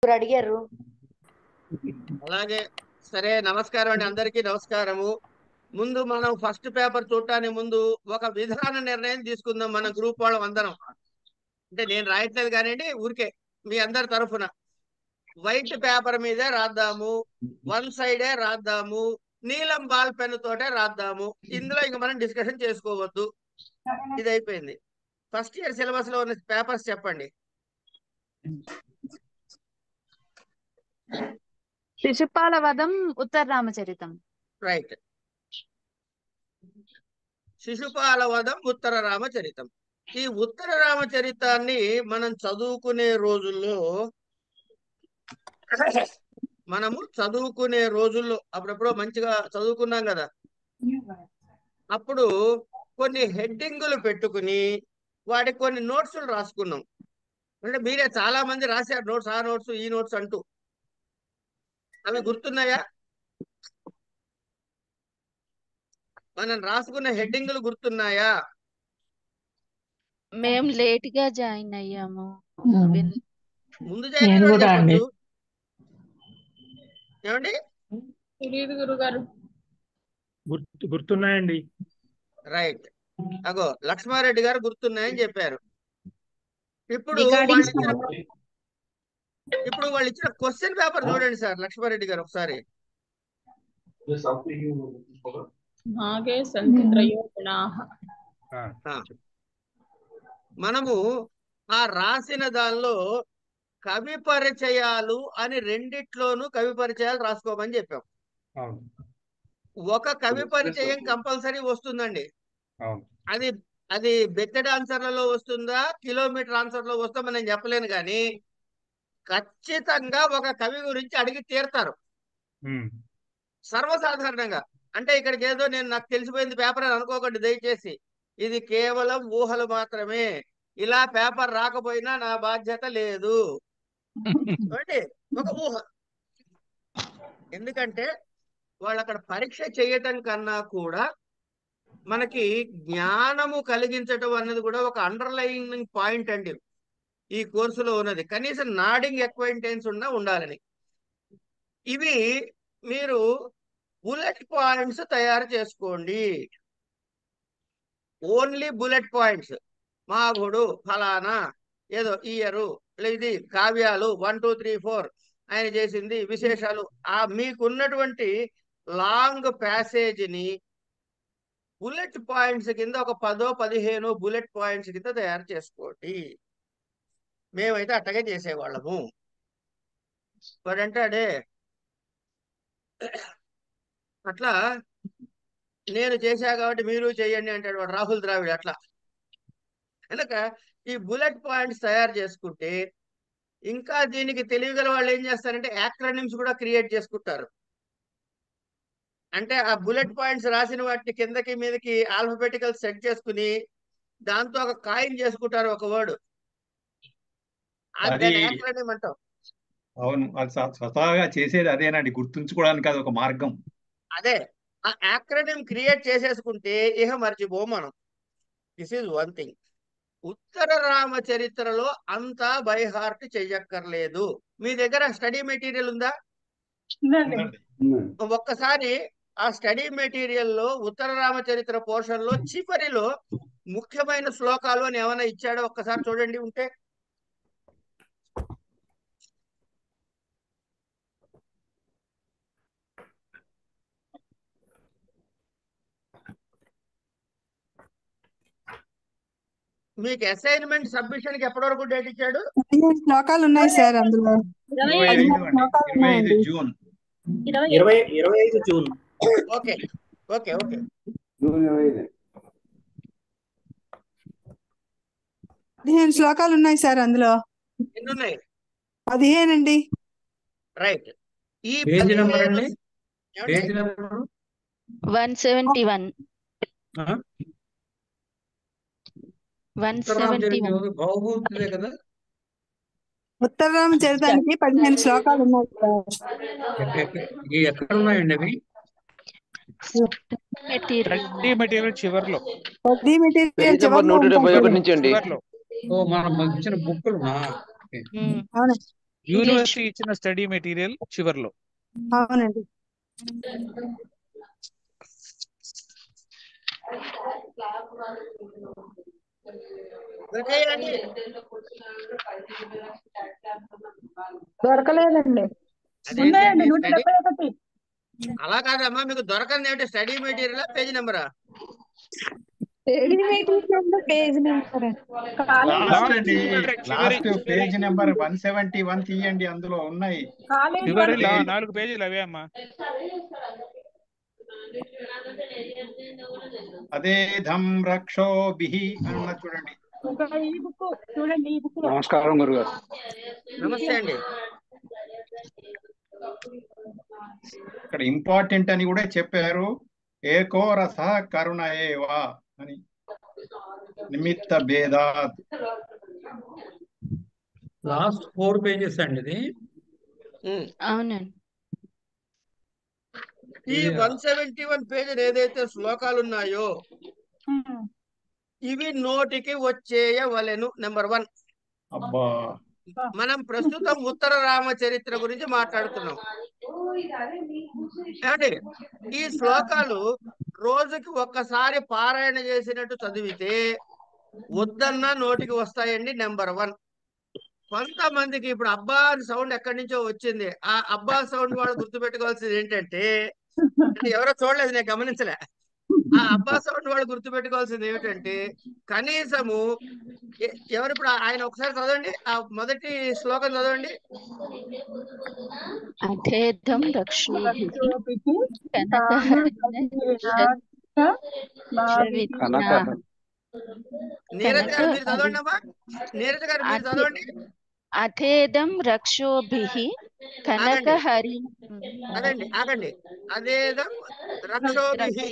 ఎవరు అడిగారు అలాగే సరే నమస్కారం అండి అందరికీ నమస్కారము ముందు మనం ఫస్ట్ పేపర్ చూడటానికి ముందు ఒక విధాన నిర్ణయం తీసుకుందాం మన గ్రూప్ వాళ్ళం అందరం అంటే నేను రాయట్లేదు కానివ్వండి ఊరికే మీ అందరి తరఫున వైట్ పేపర్ మీదే రాద్దాము వన్ సైడే రాద్దాము నీలం బాల్ పెన్ తోటే రాద్దాము ఇందులో ఇంక మనం డిస్కషన్ చేసుకోవద్దు ఇది అయిపోయింది ఫస్ట్ ఇయర్ సిలబస్ లో ఉన్న పేపర్స్ చెప్పండి శిశుపాల వధం ఉత్తర రామచరితం రైట్ శిశుపాల వధం ఉత్తర రామచరితం ఈ ఉత్తర రామచరితాన్ని మనం చదువుకునే రోజుల్లో మనము చదువుకునే రోజుల్లో అప్పుడెప్పుడో మంచిగా చదువుకున్నాం కదా అప్పుడు కొన్ని హెడ్డింగులు పెట్టుకుని వాటికి కొన్ని నోట్స్లు రాసుకున్నాం అంటే మీరే చాలా మంది రాశారు నోట్స్ ఆ నోట్స్ ఈ నోట్స్ అంటూ అవి గుర్తున్నాయా మనం రాసుకున్న హెడ్డింగులు గుర్తున్నాయా మేము లేట్ గా జాయిన్ అయ్యాము విన్- ముందు నేను జాయిన్ కూడా అండి. చెప్పొచ్చు ఏమండి తెలియదు గురుగారు గుర్తు గుర్తున్నాయండి రైట్ అగో లక్ష్మారెడ్డి గారు గుర్తున్నాయని చెప్పారు ఇప్పుడు Recording వాళ్ళు ఇచ్చిన ఇప్పుడు వాళ్ళు ఇచ్చిన క్వశ్చన్ పేపర్ చూడండి సార్ లక్ష్మారెడ్డి గారు ఒకసారి భాగే సంతి త్రయోగుణాః ఆ. మనము ఆ రాసిన దానిలో కవి పరిచయాలు అని రెండిట్లోనూ కవి పరిచయాలు రాసుకోమని చెప్పాం అవును ఒక కవి పరిచయం కంపల్సరీ వస్తుందండి అవును అది అది బెత్తెడ్ ఆన్సర్లలో వస్తుందా కిలోమీటర్ ఆన్సర్లో వస్తుందో నేను చెప్పలేను కానీ ఖచ్చితంగా ఒక కవి గురించి అడిగి తీరుతారు ఉమ్. సర్వసాధారణంగా అంటే ఇక్కడికి ఏదో నేను నాకు తెలిసిపోయింది పేపర్ అని అనుకోకండి దయచేసి ఇది కేవలం ఊహలు మాత్రమే ఇలా పేపర్ రాకపోయినా నా బాధ్యత లేదు ఏమండి? ఒక ఊహ ఎందుకంటే వాళ్ళు అక్కడ పరీక్ష చేయటం కన్నా కూడా మనకి జ్ఞానము కలిగించటం అన్నది కూడా ఒక అండర్లైనింగ్ పాయింట్ అండి ఈ కోర్సులో ఉన్నది కనీసం నాడింగ్ ఎక్వైంటెన్స్ ఉన్నా ఉండాలని ఇవి మీరు బుల్లెట్ పాయింట్స్ తయారు చేసుకోండి ఓన్లీ బుల్లెట్ పాయింట్స్ మాఘుడు ఫలానా ఏదో ఇయరు ఇది కావ్యాలు వన్ టూ త్రీ ఫోర్ ఆయన చేసింది విశేషాలు ఆ మీకున్నటువంటి లాంగ్ ప్యాసేజీని బుల్లెట్ పాయింట్స్ కింద ఒక పదో పదిహేను బుల్లెట్ పాయింట్స్ కింద తయారు చేసుకోండి మేమైతే అట్టగే చేసేవాళ్ళము వాడంటాడే అట్లా నేను చేశా కాబట్టి మీరు చేయండి అంటాడు వాడు రాహుల్ ద్రావిడ్ అట్లా కనుక ఈ బుల్లెట్ పాయింట్స్ తయారు చేసుకుంటే ఇంకా దీనికి తెలియగల వాళ్ళు ఏం చేస్తారంటే యాక్రనిమ్స్ కూడా క్రియేట్ చేసుకుంటారు అంటే ఆ బుల్లెట్ పాయింట్స్ రాసిన వాటిని కిందకి మీదకి ఆల్ఫబెటికల్ సెట్ చేసుకుని దాంతో ఒక కాయిన్ చేసుకుంటారు ఒక వర్డ్ అది- దాన్ని యాక్రనిమ్ అంటాం అవును అది స్వ- స్వతహాగా చేసేది అదేనండి గుర్తుంచుకోవడానికి అది ఒక మార్గం అదే ఆ యాక్రనిమ్ క్రియేట్ చేసేసుకుంటే ఇహ మర్చిపోం మనం this is one thing Uttara రామచరిత్రలో అంతా బై హార్ట్ చెయ్యక్కర్లేదు మీ దగ్గర స్టడీ మెటీరియల్ ఉందా ఒక్కసారి ఆ స్టడీ మెటీరియల్ లో ఉత్తర రామచరిత్ర పోర్షన్ లో చివరిలో ముఖ్యమైన శ్లోకాలు అని ఏమైనా ఇచ్చాడో ఒక్కసారి చూడండి ఉంటే మీకు అసైన్మెంట్ సబ్మిషన్ కి ఎప్పటి వరకు డేట్ ఇచ్చాడు పదిహేను శ్లోకాలు ఉన్నాయి సార్ అందులో ఇరవై ఇరవై ఐదు ఐదు అండి ఇరవై ఐదు జూన్ ఇరవై ఇరవై ఇరవై ఐదు జూన్ ఓకే ఓకే ఓకే పదిహేను శ్లోకాలు ఉన్నాయి సార్ అందులో ఎన్ని ఉన్నాయి పదిహేను అండి రైట్ ఈ పేజ్ నెంబర్ పదిహేను అండి ఏమండి? Page number one seventy one ఆ? వన్ సెవెంటీ వన్ బాహుమూర్తిదే కదా ఉత్తర రామచరితానికి పదిహేను శ్లోకాలు ఉన్నాయి సార్ ఎక్క- ఎక్క- ఈ ఎక్కడ ఉన్నాయండి అవి మెటీరియల్ స్టడీ మెటీరియల్ చివర్లో పది మెటీరియల్ పేజ్ నెంబర్ చివరిలో నూట డెబ్బై ఉంటాయి ఒకటి నుంచి అండి చివర్లో ఓ మనం ఇచ్చిన బుక్కులు అవును యూనివర్సిటీ ఇచ్చిన స్టడీ మెటీరియల్ చివర్లో అవునండి దొరికాయండి దొరకలేదండి అదేంటండి ఉన్నాయండి నూట స్టడీ డెబ్బై ఒకటి అలా కాదమ్మా మీకు దొరకంది ఏంటి స్టడీ మెటీరియల్ పేజ్ నెంబరా పేజ్ నెంబర్ లాస్ట్ అండి చివరి- లాస్ట్ చివరి- page number one seventy one తీయండి అందులో ఉన్నాయి కాలేజ్ చివరి లా- పేజ్- నాలుగు పేజీలు అవే అమ్మా అదే ధం రక్షో బిహి అని ఉన్నది చూడండి ఇంకా ఈ బుక్ చూడండి ఈ బుక్ నమస్కారం గురుగారు నమస్తే అండి ఇక్కడ ఇంపార్టెంట్ అని కూడా చెప్పారు ఏకో రస కరుణ ఏవా అని నిమిత్త భేదాత్ లాస్ట్ ఫోర్ పేజెస్ అండి ఇది ఉమ్. అవునండి ఈ ఇది వన్ సెవెంటీ వన్ పేజ్ ఏదైతే శ్లోకాలు ఉన్నాయో ఇవి నోటికి వచ్చేయవలెను నెంబర్ వన్ అబ్బా మనం ప్రస్తుతం ఉత్తర రామచరిత్ర గురించి మాట్లాడుతున్నాం ఏమండి ఈ శ్లోకాలు రోజుకి ఒక్కసారి పారాయణ చేసినట్టు చదివితే వద్దన్న నోటికి వస్తాయండి నెంబర్ వన్ కొంతమందికి ఇప్పుడు అబ్బా అని సౌండ్ ఎక్కడి నుంచో వచ్చింది ఆ అబ్బా సౌండ్ వాళ్ళు గుర్తుపెట్టుకోవాల్సింది ఏంటంటే అంటే ఎవరో చూడలేదు నేను గమనించలే ఆ అబ్బా సౌండ్ వాళ్ళు గుర్తుపెట్టుకోవాల్సింది ఏమిటంటే కనీసము ఎ- ఎవరు ఇప్పుడు ఆయన ఒకసారి చదవండి ఆ మొదటి శ్లోకం చదవండి అధేధం రక్షోభిః కనక నీరజ్ గారు మీరు చదవండి అమ్మా నీరజ్ గారు మీరు చదవండి అధేదం రక్షోభిః కనకహరి అదండి ఆగండి అదేదో రక్షోభిహి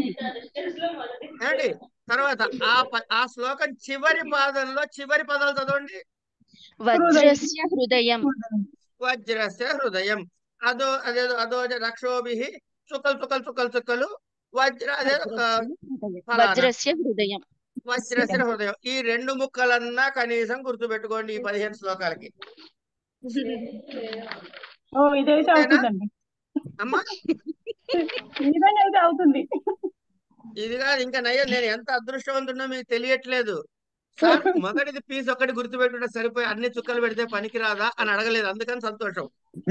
ఏమండి తర్వాత ఆ ప- ఆ శ్లోకం చివరి పాదంలో చివరి పదాలు చదవండి వజ్రస్య హృదయం వజ్రస్య హృదయం అదో అదేదో అదో రక్షోభిహి చుక్కలు చుక్కలు చుక్కలు చుక్కలు వజ్ర అదేదో ఆ, ఫలానా. వజ్రస్య హృదయం వజ్రస్య హృదయం ఈ రెండు ముక్కలన్నా కనీసం గుర్తుపెట్టుకోండి ఈ పదిహేను శ్లోకాలకి ఓ ఇదైతే ఓకేనా? అవుతుందండి అమ్మా ఈ విధంగా అయితే అవుతుంది ఇది కాదు ఇంకా నయ్యం నేను ఎంత అదృష్టవంతున్నా మీకు తెలియట్లేదు సార్ మొదటిది పీస్ ఒక్కటి గుర్తుపెట్టుకుంటే సరిపోయి అన్ని చుక్కలు పెడితే పనికి రాదా అని అడగలేదు అందుకని సంతోషం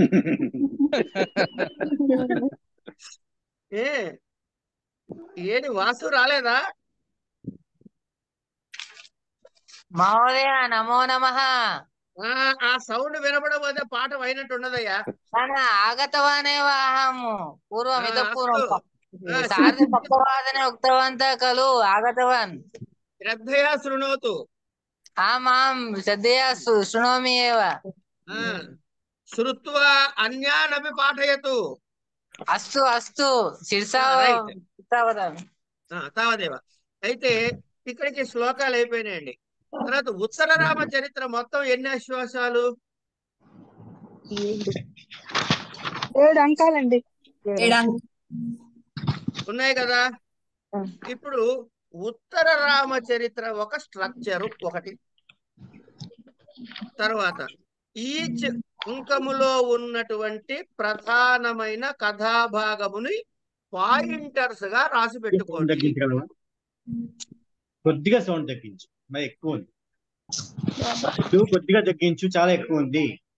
ఏ ఏది వాసు రాలేదా మహోదయ నమో నమ ఆ ఆ సౌండ్ వినపడకపోతే పాట అయినట్టు ఉండదయ్యా ఆగతవానేవ అహము పూర్వం ఆ, ఇత పూర్వం అస్తు. ఆ, సార్ధ సప్తవాదనే ఉక్తవంత ఖలు ఆగతవాన్ శ్రద్ధయా శృణోతు ఆమాం శ్రద్ధయా శృ- శృణోమి ఏవ ఆ, శ్రుత్వా అన్యానపి పాఠయతు అస్తు అస్తు శిర్సా ఆ, రైట్. వదామి ఆ, తావదేవ అయితే ఇక్కడికి శ్లోకాలు అయిపోయినాయండి తర్వాత ఉత్తర రామ చరిత్ర మొత్తం ఎన్ని అశ్వాసాలు ఏడు అంకాలండి ఉన్నాయి కదా ఇప్పుడు ఉత్తర రామ చరిత్ర ఒక స్ట్రక్చర్ ఒకటి తర్వాత ఈచ్ అంకములో ఉన్నటువంటి ప్రధానమైన కథాభాగముని పాయింటర్స్ గా రాసి పెట్టుకోండి తగ్గించగలవా కొద్దిగా సౌండ్ తగ్గించు మరి ఎక్కువ ఉంది నువ్వు కొద్దిగా తగ్గించు చాలా ఎక్కువ ఉంది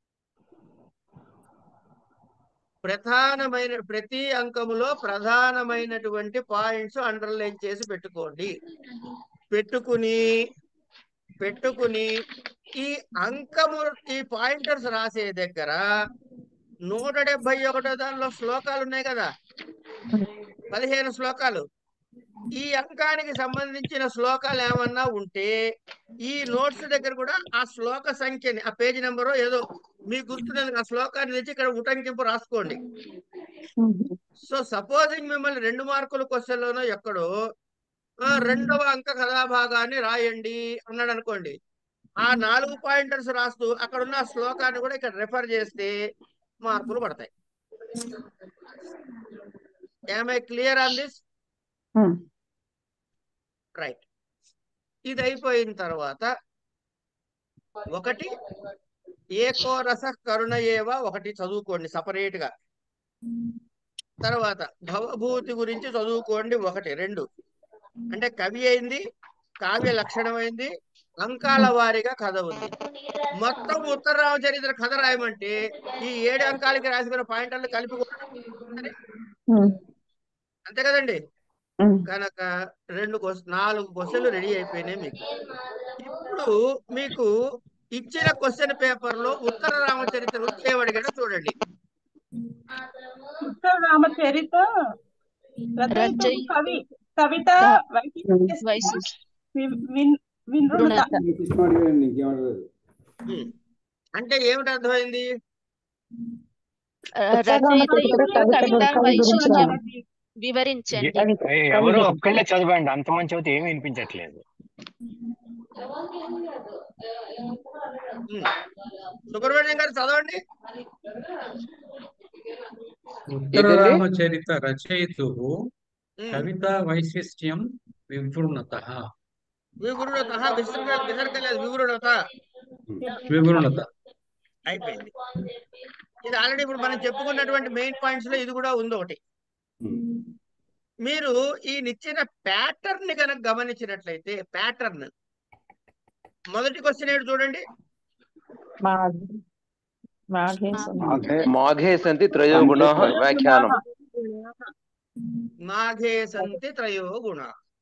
ప్రధానమైన ప్రతి అంకములో ప్రధానమైనటువంటి పాయింట్స్ అండర్లైన్ చేసి పెట్టుకోండి పెట్టుకుని పెట్టుకుని ఈ అంకము ఈ పాయింటర్స్ రాసే దగ్గర నూట డెబ్బై ఒకటో దానిలో శ్లోకాలు ఉన్నాయి కదా పదిహేను శ్లోకాలు ఈ అంకానికి సంబంధించిన శ్లోకాలు ఏమన్నా ఉంటే ఈ నోట్స్ దగ్గర కూడా ఆ శ్లోక సంఖ్యని ఆ పేజీ నెంబరు ఏదో మీకు గుర్తున్నది ఆ శ్లోకాన్ని తెచ్చి ఇక్కడ ఉటంకింపు రాసుకోండి సో సపోజింగ్ మిమ్మల్ని రెండు మార్కుల క్వశ్చన్ లోనో ఎక్కడో ఆ, రెండవ అంక కథాభాగాన్ని రాయండి అన్నాడు అనుకోండి ఆ నాలుగు పాయింటర్స్ రాస్తూ అక్కడ ఉన్న ఆ శ్లోకాన్ని కూడా ఇక్కడ రెఫర్ చేస్తే మార్కులు పడతాయి I clear on this right ఇది అయిపోయిన తర్వాత ఒకటి ఏకో రస కరుణ ఏవ ఒకటి చదువుకోండి సపరేట్ గా తర్వాత భవభూతి గురించి చదువుకోండి ఒకటి రెండు అంటే కవి అయింది కావ్య లక్షణమైంది అంకాల వారీగా కథ ఉంది మొత్తం ఉత్తరరామ చరిత్ర కథ రాయమంటే ఈ ఏడు అంకాలకి రాసుకున్న పాయింట్లను కలిపి కొట్టడం అంతే కదండి కనుక రెండు క్వశ్చన్ నాలుగు క్వశ్చన్లు రెడీ అయిపోయినాయి మీకు ఇప్పుడు మీకు ఇచ్చిన క్వశ్చన్ పేపర్ లో ఉత్తర రామచరిత్ర గురించి ఏమడిగాడో చూడండి ఉత్తర రామచరిత రచయిత రచయిత కవి కవిత వైశిష్ట్య వి- విన్- వినృత వృణత ఉమ్. అంటే ఏమిటి అర్థమైంది రచయిత యొక్క కవిత వైశిష్ట్యం కవి. వివరించండి ఎ- ఎవరో ఒక్కళ్ళే చదవండి అంత మంచి చదివితే ఏమీ వినిపించట్లేదు ఉమ్. సుబ్రహ్మణ్యం గారు చదవండి ఉత్తర రామచరిత రచయితు ఉమ్. కవిత వైశిష్ట్యం వివృణత వివృణత విసర్గ విసర్గలేదు వివృణత వివృణత అయిపోయింది ఇది ఆల్రెడీ ఇప్పుడు మనం చెప్పుకున్నటువంటి మెయిన్ పాయింట్స్ లో ఇది కూడా ఉంది ఒకటి మీరు ఈ నిచ్చిన ప్యాటర్న్ ని కనుక గమనించినట్లయితే ప్యాటర్న్ మొదటి క్వశ్చన్ ఏంటి చూడండి మాఘే సంతి త్రయో గుణా వ్యాఖ్యానం మాఘే సంతి త్రయో గుణ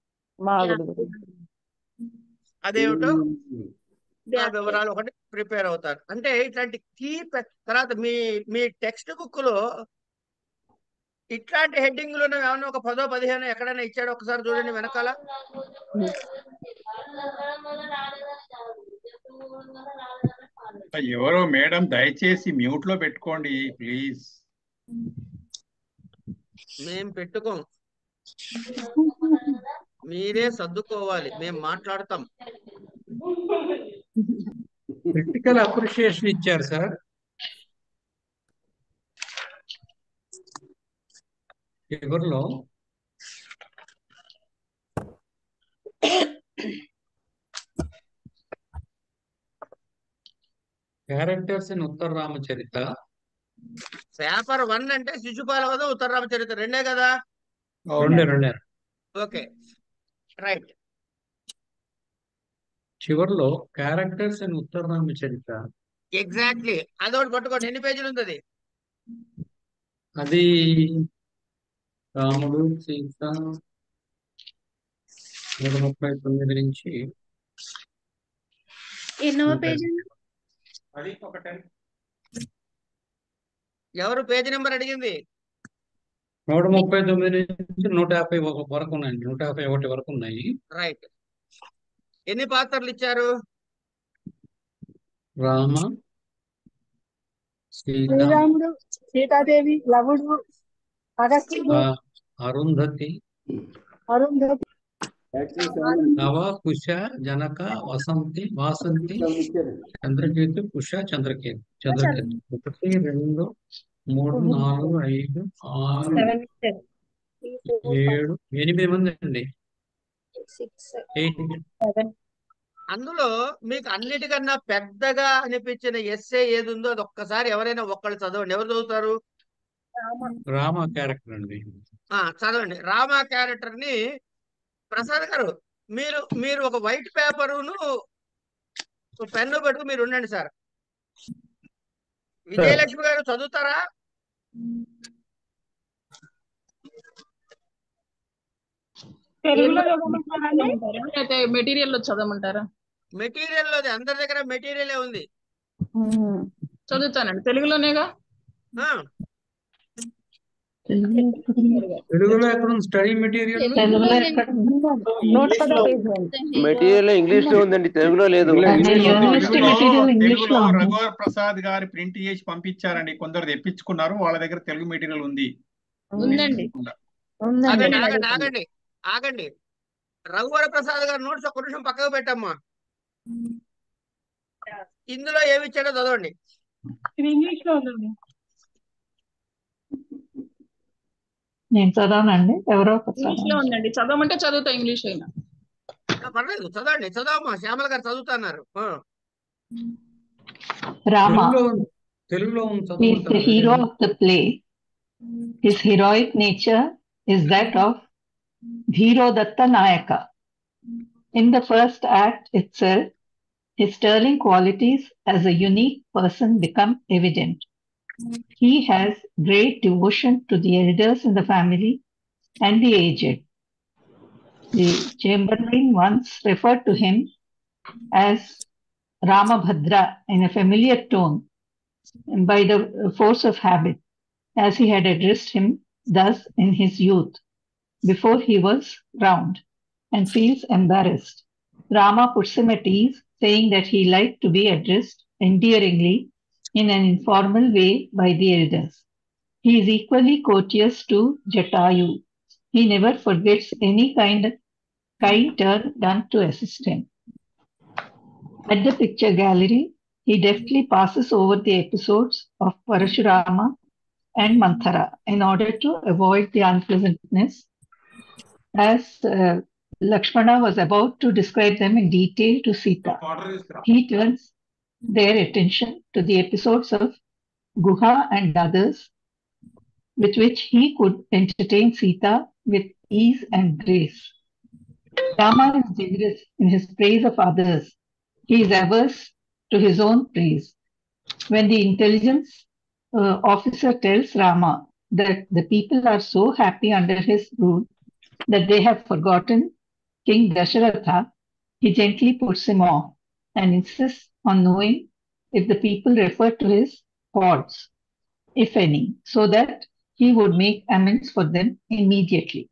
అదేమిటో ఆ వివరాలు ఒకటి ప్రిపేర్ అవుతారు అంటే ఇట్లాంటి కీ తర్వాత మీ మీ టెక్స్ట్ బుక్ లో ఇట్లాంటి హెడ్డింగ్ లో ఏమన్నా ఒక పదో పదిహేను ఎక్కడైనా ఇచ్చాడు ఒకసారి చూడండి వెనకాల ఎవరో మేడం దయచేసి మ్యూట్ లో పెట్టుకోండి ప్లీజ్ మేం పెట్టుకోం మీరే సర్దుకోవాలి మేం మాట్లాడతాం క్రిటికల్ అప్రిషియేషన్ ఇచ్చారు సార్ చివరిలో characters in Uttara Ramacharita paper one అంటే శిశుపాల వద ఉత్తర రామచరిత్ర రెండే కదా రెండే రెండే ఓకే రైట్ చివరిలో characters in Uttara Ramacharita exactly అదొకటి పట్టుకోండి ఎన్ని పేజీలు ఉంది అది అది రాముడు సీత నూట ముప్పై తొమ్మిది నుంచి ఎన్నో పేజీ అది ఒకటే ఎవరు పేజీ నెంబర్ అడిగింది నూట ముప్పై తొమ్మిది నుంచి నూట యాభై ఒక వరకు ఉన్నాయండి నూట యాభై ఒకటి వరకు ఉన్నాయి రైట్ ఎన్ని పాత్రలు ఇచ్చారు రామ సీత శ్రీరాముడు సీతాదేవి లవుడు అగస్త్యుడు ఆ, అరుంధతి అరుంధతి నవ కుశ జనక వసంతి వాసంతి చంద్రకేతు కుశ చంద్రకేతు చంద్రకేతు ఒకటి రెండు మూడు నాలుగు ఐదు ఆరు ఏడు ఎనిమిది మంది అండి ఎయిట్ అందులో మీకు అన్నిటికన్నా పెద్దగా అనిపించిన ఎస్ఏ ఏది ఉందో అది ఒక్కసారి ఎవరైనా ఒక్కళ్ళు చదవండి ఎవరు చదువుతారు రామ క్యారెక్టర్ అండి ఆ చదవండి రామా క్యారెక్టర్ ని ప్రసాద్ గారు మీరు మీరు ఒక వైట్ పేపరును పెన్ను పెట్టుకు మీరు ఉండండి సార్ విజయలక్ష్మి గారు చదువుతారా తెలుగులో చదవమంటారండి అయితే మెటీరియల్ లో చదవమంటారా మెటీరియల్ లోది అందరి దగ్గర మెటీరియలే ఉంది చదువుతానండి తెలుగులోనేగా ఆ, తెలుగులో ఎక్కడ స్టడీ మెటీరియల్ మెటీరియల్ ఇంగ్లీష్ లో ఉందండి తెలుగులో లేదు తెలుగులో తెలుగులో రఘువర్ ప్రసాద్ గారి ప్రింట్ చేసి పంపించారండి కొందరు తెప్పించుకున్నారు వాళ్ళ దగ్గర తెలుగు మెటీరియల్ ఉంది ఉందండి ఆగండి ఆగండి ఆగండి ఆగండి రఘువర ప్రసాద్ గారు నోట్స్ ఒక్క నిమిషం పక్కకు పెట్టమ్మా ఇందులో ఏమి ఇచ్చాడో చదవండి ఇది ఇంగ్లీష్ లో ఉందండి నేను చదవనండి ఎవరో ఒకరు ఇంగ్లీష్ లో ఉందండి చదవమంటే చదువుతా ఇంగ్లీష్ అయినా ఆ, పర్లేదు చదవండి చదవమ్మా శ్యామల గారు చదువుతున్నారు ఆ. Rama తెలుగులో తెలుగులో ఉంది is the చదవమంటారా hero వేరేనా? of the play. His heroic nature is that of Dhirodatta Nayaka. In the first act itself, his sterling qualities as a unique person become evident. He has great devotion to the elders in the family and the aged. The Chamberlain once referred to him as Ramabhadra in a familiar tone by the force of habit, as he had addressed him thus in his youth, before he was round, and feels embarrassed. Rama puts him at ease, saying that he liked to be addressed endearingly in an informal way by the elders. He is equally courteous to Jatayu. He never forgets any kind, kind turn done to assist him. At the picture gallery, he deftly passes over the episodes of Parashurama and Manthara in order to avoid the unpleasantness, as uh, Lakshmana was about to describe them in detail to Sita. He turns their attention to the episodes of Guha and others, with which he could entertain Sita with ease and grace. Rama is generous in his praise of others. He is averse to his own praise. When the intelligence uh, officer tells Rama that the people are so happy under his rule that they have forgotten King Dasharatha, he gently puts him off and insists on knowing if the people refer to his gods, if any, so that he would make amends for them immediately.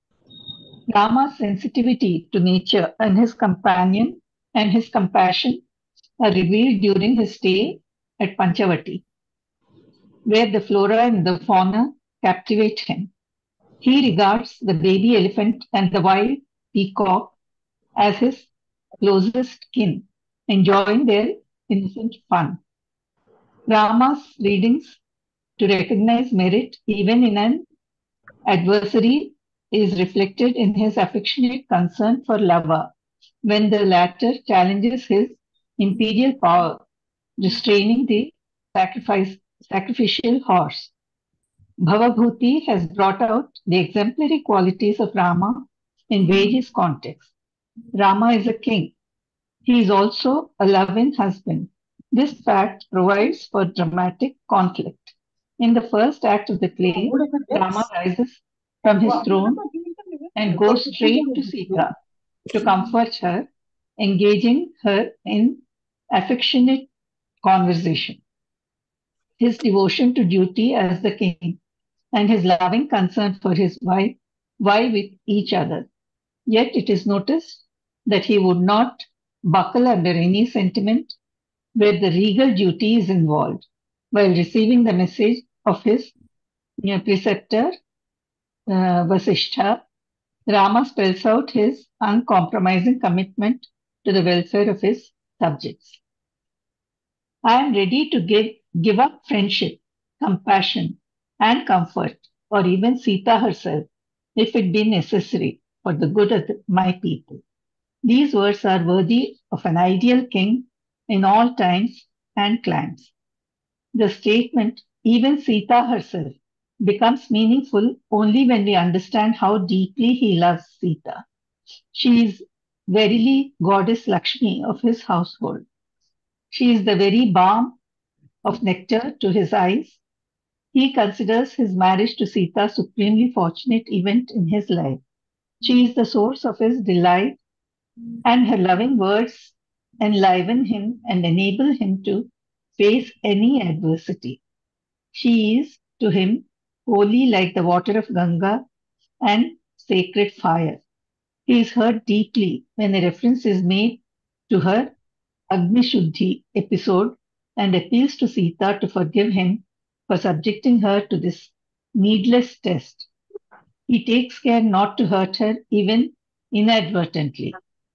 Rama's sensitivity to nature and his companion and his compassion are revealed during his stay at Panchavati, where the flora and the fauna captivate him. He regards the baby elephant and the wild peacock as his closest kin, enjoying their innocent fun. Rama's readings to recognize merit even in an adversary is reflected in his affectionate concern for Lava when the latter challenges his imperial power, restraining the sacrifice, sacrificial horse. Bhavabhuti has brought out the exemplary qualities of Rama in various contexts. Rama is a king. He is also a loving husband. This fact provides for dramatic conflict. In the first act of the play, Rama rises from his throne and goes straight to Sita to comfort her, engaging her in affectionate conversation. His devotion to duty as the king and his loving concern for his wife vie with each other. Yet it is noticed that he would not buckle under any sentiment where the regal duty is involved while receiving the message of his you know, preceptor uh, Vasishtha. Rama spells out his uncompromising commitment to the welfare of his subjects. I am ready to give, give up friendship, compassion, and comfort, or even Sita herself, if it be necessary for the good of the, my people. These words are worthy of an ideal king in all times and climes. The statement, even Sita herself, becomes meaningful only when we understand how deeply he loves Sita. She is verily goddess Lakshmi of his household. She is the very balm of nectar to his eyes. He considers his marriage to Sita a supremely fortunate event in his life. She is the source of his delight, and her loving words enliven him and enable him to face any adversity. She is to him holy like the water of Ganga and sacred fire. He is hurt deeply when a reference is made to her Agni Shuddhi episode and appeals to Sita to forgive him for subjecting her to this needless test. He takes care not to hurt her even inadvertently.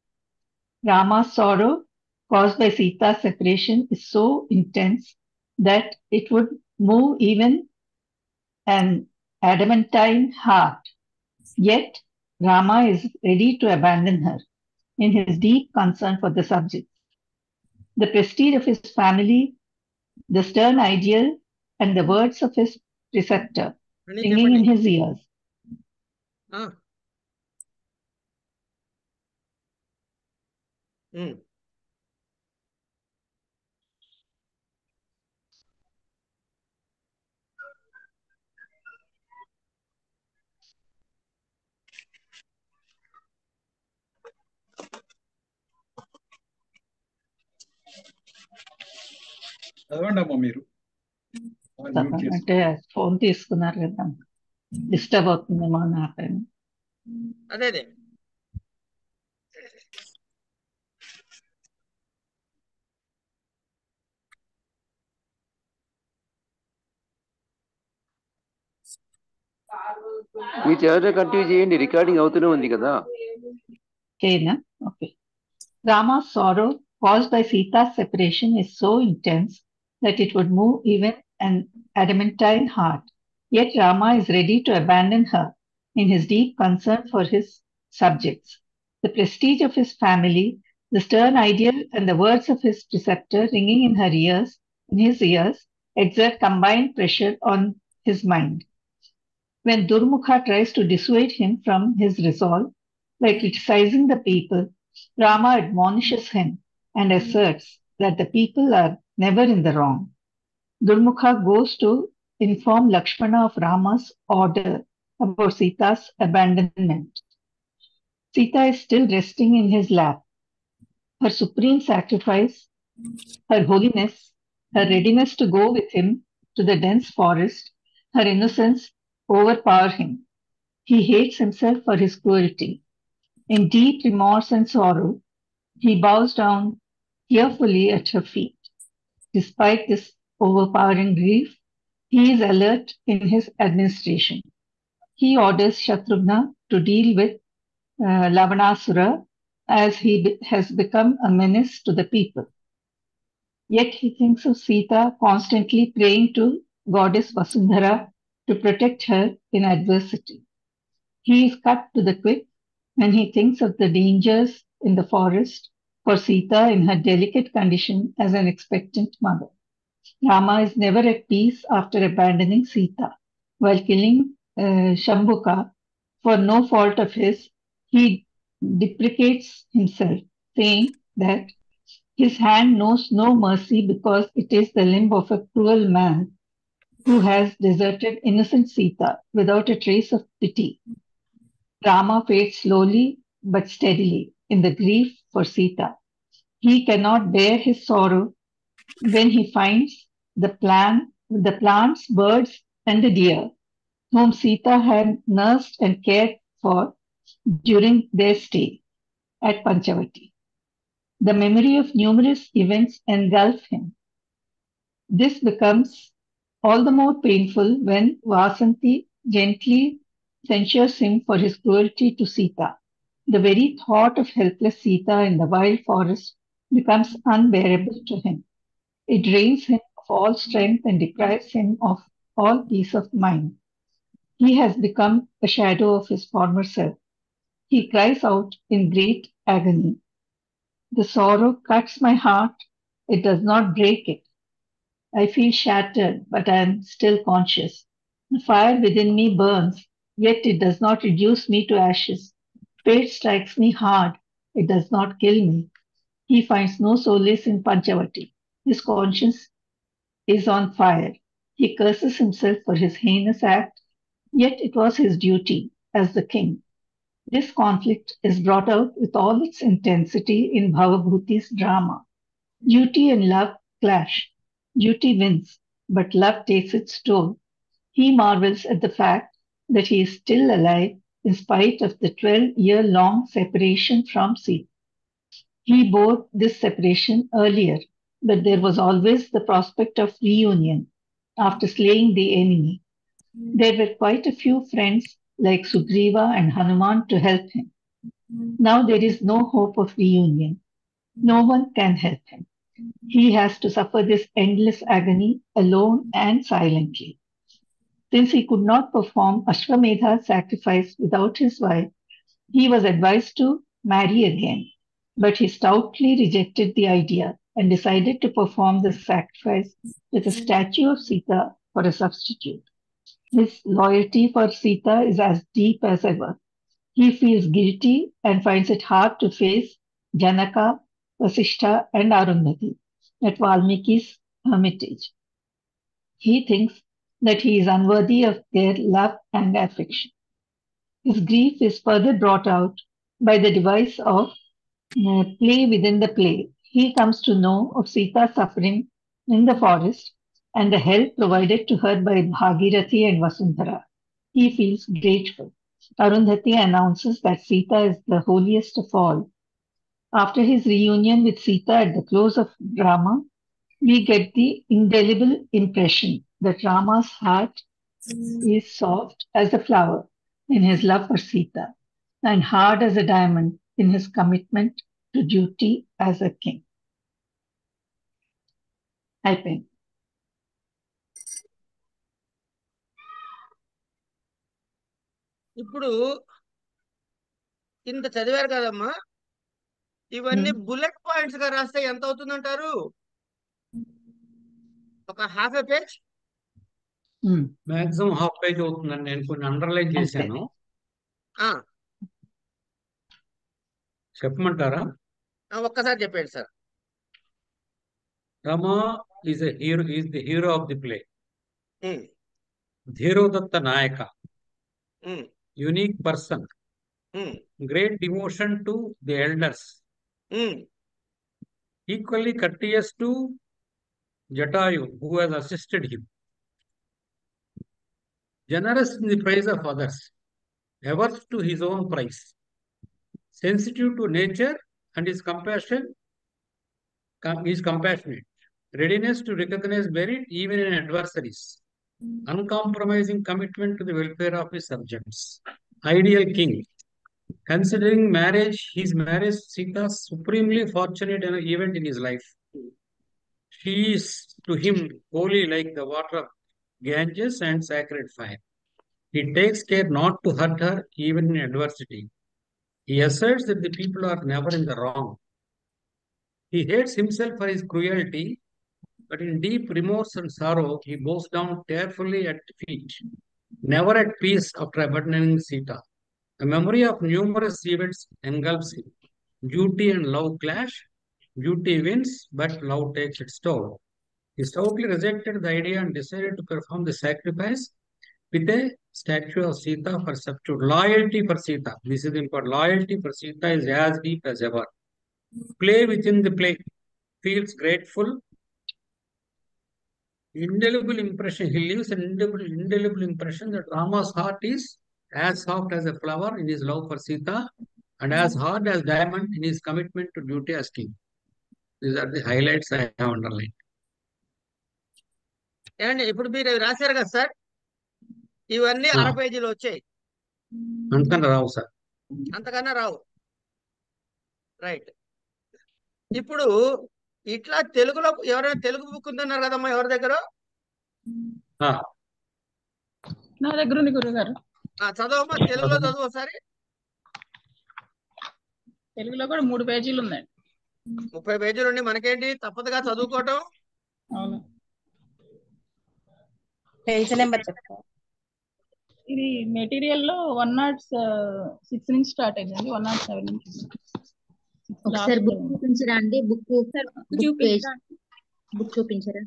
Rama's sorrow caused by Sita's separation is so intense that it would move even an adamantine heart. Yet Rama is ready to abandon her in his deep concern for the subject. The prestige of his family the stern ideal and the words of his preceptor అని ringing in చెప్పండి his ears. ఆ. ఉమ్. చదవండి అమ్మా మీరు ఆ, mute చేసుకో అంటే phone తీసుకున్నారు కదా డిస్టర్బ్ అవుతుందేమో నాకు అదే అదే మీ చదివితే కంటిన్యూ చేయండి రికార్డింగ్ అవుతూనే ఉంది కదా Kena? Okay. Rama's sorrow caused by Sita's separation is so intense that it would move even an adamantine heart. Yet Rama is ready to abandon her in his deep concern for his subjects. The prestige of his family, the stern ideal, and the words of his preceptor ringing in her ears, in his ears, exert combined pressure on his mind. When Durmukha tries to dissuade him from his resolve, by criticizing the people, Rama admonishes him and asserts that the people are never in the wrong. Durmukha goes to inform Lakshmana of Rama's order about Sita's abandonment. Sita is still resting in his lap. Her supreme sacrifice, her holiness, her readiness to go with him to the dense forest, her innocence overpower him. He hates himself for his cruelty. In deep remorse and sorrow, he bows down tearfully at her feet. Despite this overpowering grief, he is alert in his administration. He orders Shatrughna to deal with uh, Lavanasura as he be- has become a menace to the people. Yet he thinks of Sita constantly praying to goddess Vasundhara to protect her in adversity. He is cut to the quick when he thinks of the dangers in the forest for Sita in her delicate condition as an expectant mother. Rama is never at peace after abandoning Sita. While killing uh, Shambhuka for no fault of his, he deprecates himself, saying that his hand knows no mercy because it is the limb of a cruel man who has deserted innocent Sita without a trace of pity. Rama fades slowly but steadily in the grief for Sita. He cannot bear his sorrow when he finds the plan, the plants, birds, and the deer whom Sita had nursed and cared for during their stay at Panchavati. The memory of numerous events engulf him. This becomes all the more painful when Vasanti gently censures him for his cruelty to Sita. The very thought of helpless Sita in the wild forest becomes unbearable to him. It drains him of all strength and deprives him of all peace of mind. He has become a shadow of his former self. He cries out in great agony. The sorrow cuts my heart, it does not break it. I feel shattered, but I am still conscious. The fire within me burns, yet it does not reduce me to ashes. Fate strikes me hard, it does not kill me. He finds no solace in Panchavati. His conscience is on fire. He curses himself for his heinous act, yet it was his duty as the king. This conflict is brought out with all its intensity in Bhavabhuti's drama. Duty and love clash. Duty wins, but love takes its toll. He marvels at the fact that he is still alive in spite of the 12 year long separation from Sita. He bore this separation earlier, but there was always the prospect of reunion after slaying the enemy. There were quite a few friends like Sugriva and Hanuman to help him. Now there is no hope of reunion. No one can help him. He has to suffer this endless agony alone and silently. Since he could not perform Ashwamedha's sacrifice without his wife, he was advised to marry again. But he stoutly rejected the idea and decided to perform the sacrifice with a statue of Sita for a substitute. His loyalty for Sita is as deep as ever. He feels guilty and finds it hard to face Janaka, Vasishtha, and Arundhati at Valmiki's hermitage. He thinks that he is unworthy of their love and affection. His grief is further brought out by the device of uh, play within the play. He comes to know of Sita's suffering in the forest and the help provided to her by Bhagirathi and Vasundhara. He feels grateful. Arundhati announces that Sita is the holiest of all. After his reunion with Sita at the close of drama, we get the indelible impression that Rama's heart is soft as a flower in his love for Sita and hard as a diamond in his commitment to duty as a king. అయిపోయింది ఇప్పుడు ఇంత చదివారు కదమ్మా ఇవన్నీ bullet points గా రాస్తే ఎంత అవుతుందంటారు ఒక half a page maximum half page అవుతుందండి నేను కొన్ని అండర్లైన్ చేశాను ఆ, చెప్పమంటారా ఆ, ఒక్కసారి చెప్పండి sir Rama is a hero is the hero of the play um, ధీరోదత్త నాయక um, unique person um, great devotion to the elders, um, equally courteous to Jatayu, who has assisted him, generous in the praise of others, averse to his own praise, sensitive to nature and his compassion, com- is compassionate, readiness to recognize merit even in adversaries, uncompromising commitment to the welfare of his subjects, ideal king, considering marriage, his marriage Sita supremely fortunate an event in his life. She is to him holy like the water of Ganges and sacred fire. He takes care not to hurt her even in adversity. He asserts that the people are never in the wrong. He hates himself for his cruelty, but in deep remorse and sorrow, he bows down tearfully at feet, never at peace after abandoning Sita. The memory of numerous events engulfs him. Duty and love clash. Duty wins, but love takes its toll. He stoutly rejected the idea and decided to perform the sacrifice with a statue of Sita for substitute. Loyalty for Sita. This is important. Loyalty for Sita is as deep as ever. Play within the play. Feels grateful. Indelible impression. He leaves an indelible, indelible impression that Rama's heart is as soft as a flower in his love for Sita and as hard as diamond in his commitment to duty as king. These are the highlights I have underlined. ఏమండి ఇప్పుడు మీరు ఇవి రాశారు కదా sir ఇవన్నీ ఆ. అర పేజీలో వచ్చాయి అంతకన్నా రావు సార్ అంతకన్నా రావు రైట్ ఇప్పుడు ఇట్లా తెలుగులో ఎవరైనా తెలుగు బుక్ ఉందన్నారు కదమ్మా ఎవరి దగ్గర ఆ, నా దగ్గర ఉంది గురుగారు ఆ, చదవమ్మా తెలుగులో చదువు ఒకసారి తెలుగులో కూడా మూడు పేజీలు ఉన్నాయి ముప్పై పేజీలు ఉండి మనకేంటి తప్పదుగా చదువుకోవటం అవును పేజ్ నెంబర్ చెప్తా ఇది మెటీరియల్ లో వన్ నాట్ సిక్స్ నుంచి స్టార్ట్ అయిందండి వన్ నాట్ సెవెన్ నుంచి ఒకసారి బుక్ చూపించరా అండి బుక్ బుక్ పేజ్ బుక్ చూపించరా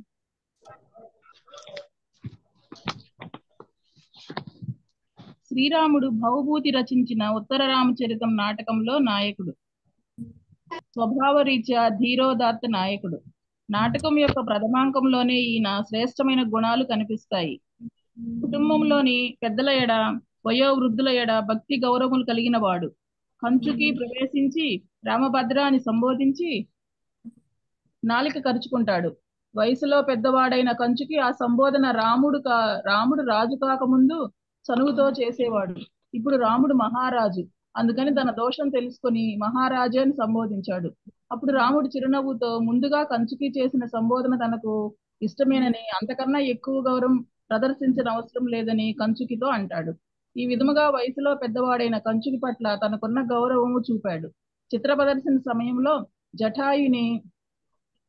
శ్రీరాముడు భవభూతి రచించిన ఉత్తర రామచరితం నాటకంలో నాయకుడు స్వభావరీత్యా ధీరోదాత్త నాయకుడు నాటకం యొక్క ప్రథమాంకంలోనే ఈయన శ్రేష్టమైన గుణాలు కనిపిస్తాయి కుటుంబంలోని పెద్దల ఎడ వయోవృద్ధుల ఎడ భక్తి గౌరవములు కలిగిన వాడు కంచుకి ప్రవేశించి రామభద్ర అని సంబోధించి నాలిక ఖర్చుకుంటాడు వయసులో పెద్దవాడైన కంచుకి ఆ సంబోధన రాముడు కా రాముడు రాజు కాకముందు చనువుతో చేసేవాడు ఇప్పుడు రాముడు మహారాజు అందుకని తన దోషం తెలుసుకొని మహారాజు అని సంబోధించాడు అప్పుడు రాముడు చిరునవ్వుతో ముందుగా కంచుకి చేసిన సంబోధన తనకు ఇష్టమేనని అంతకన్నా ఎక్కువ గౌరవం ప్రదర్శించిన అవసరం లేదని కంచుకితో అంటాడు ఈ విధముగా వయసులో పెద్దవాడైన కంచుకి పట్ల తనకున్న గౌరవము చూపాడు చిత్ర ప్రదర్శన సమయంలో జటాయుని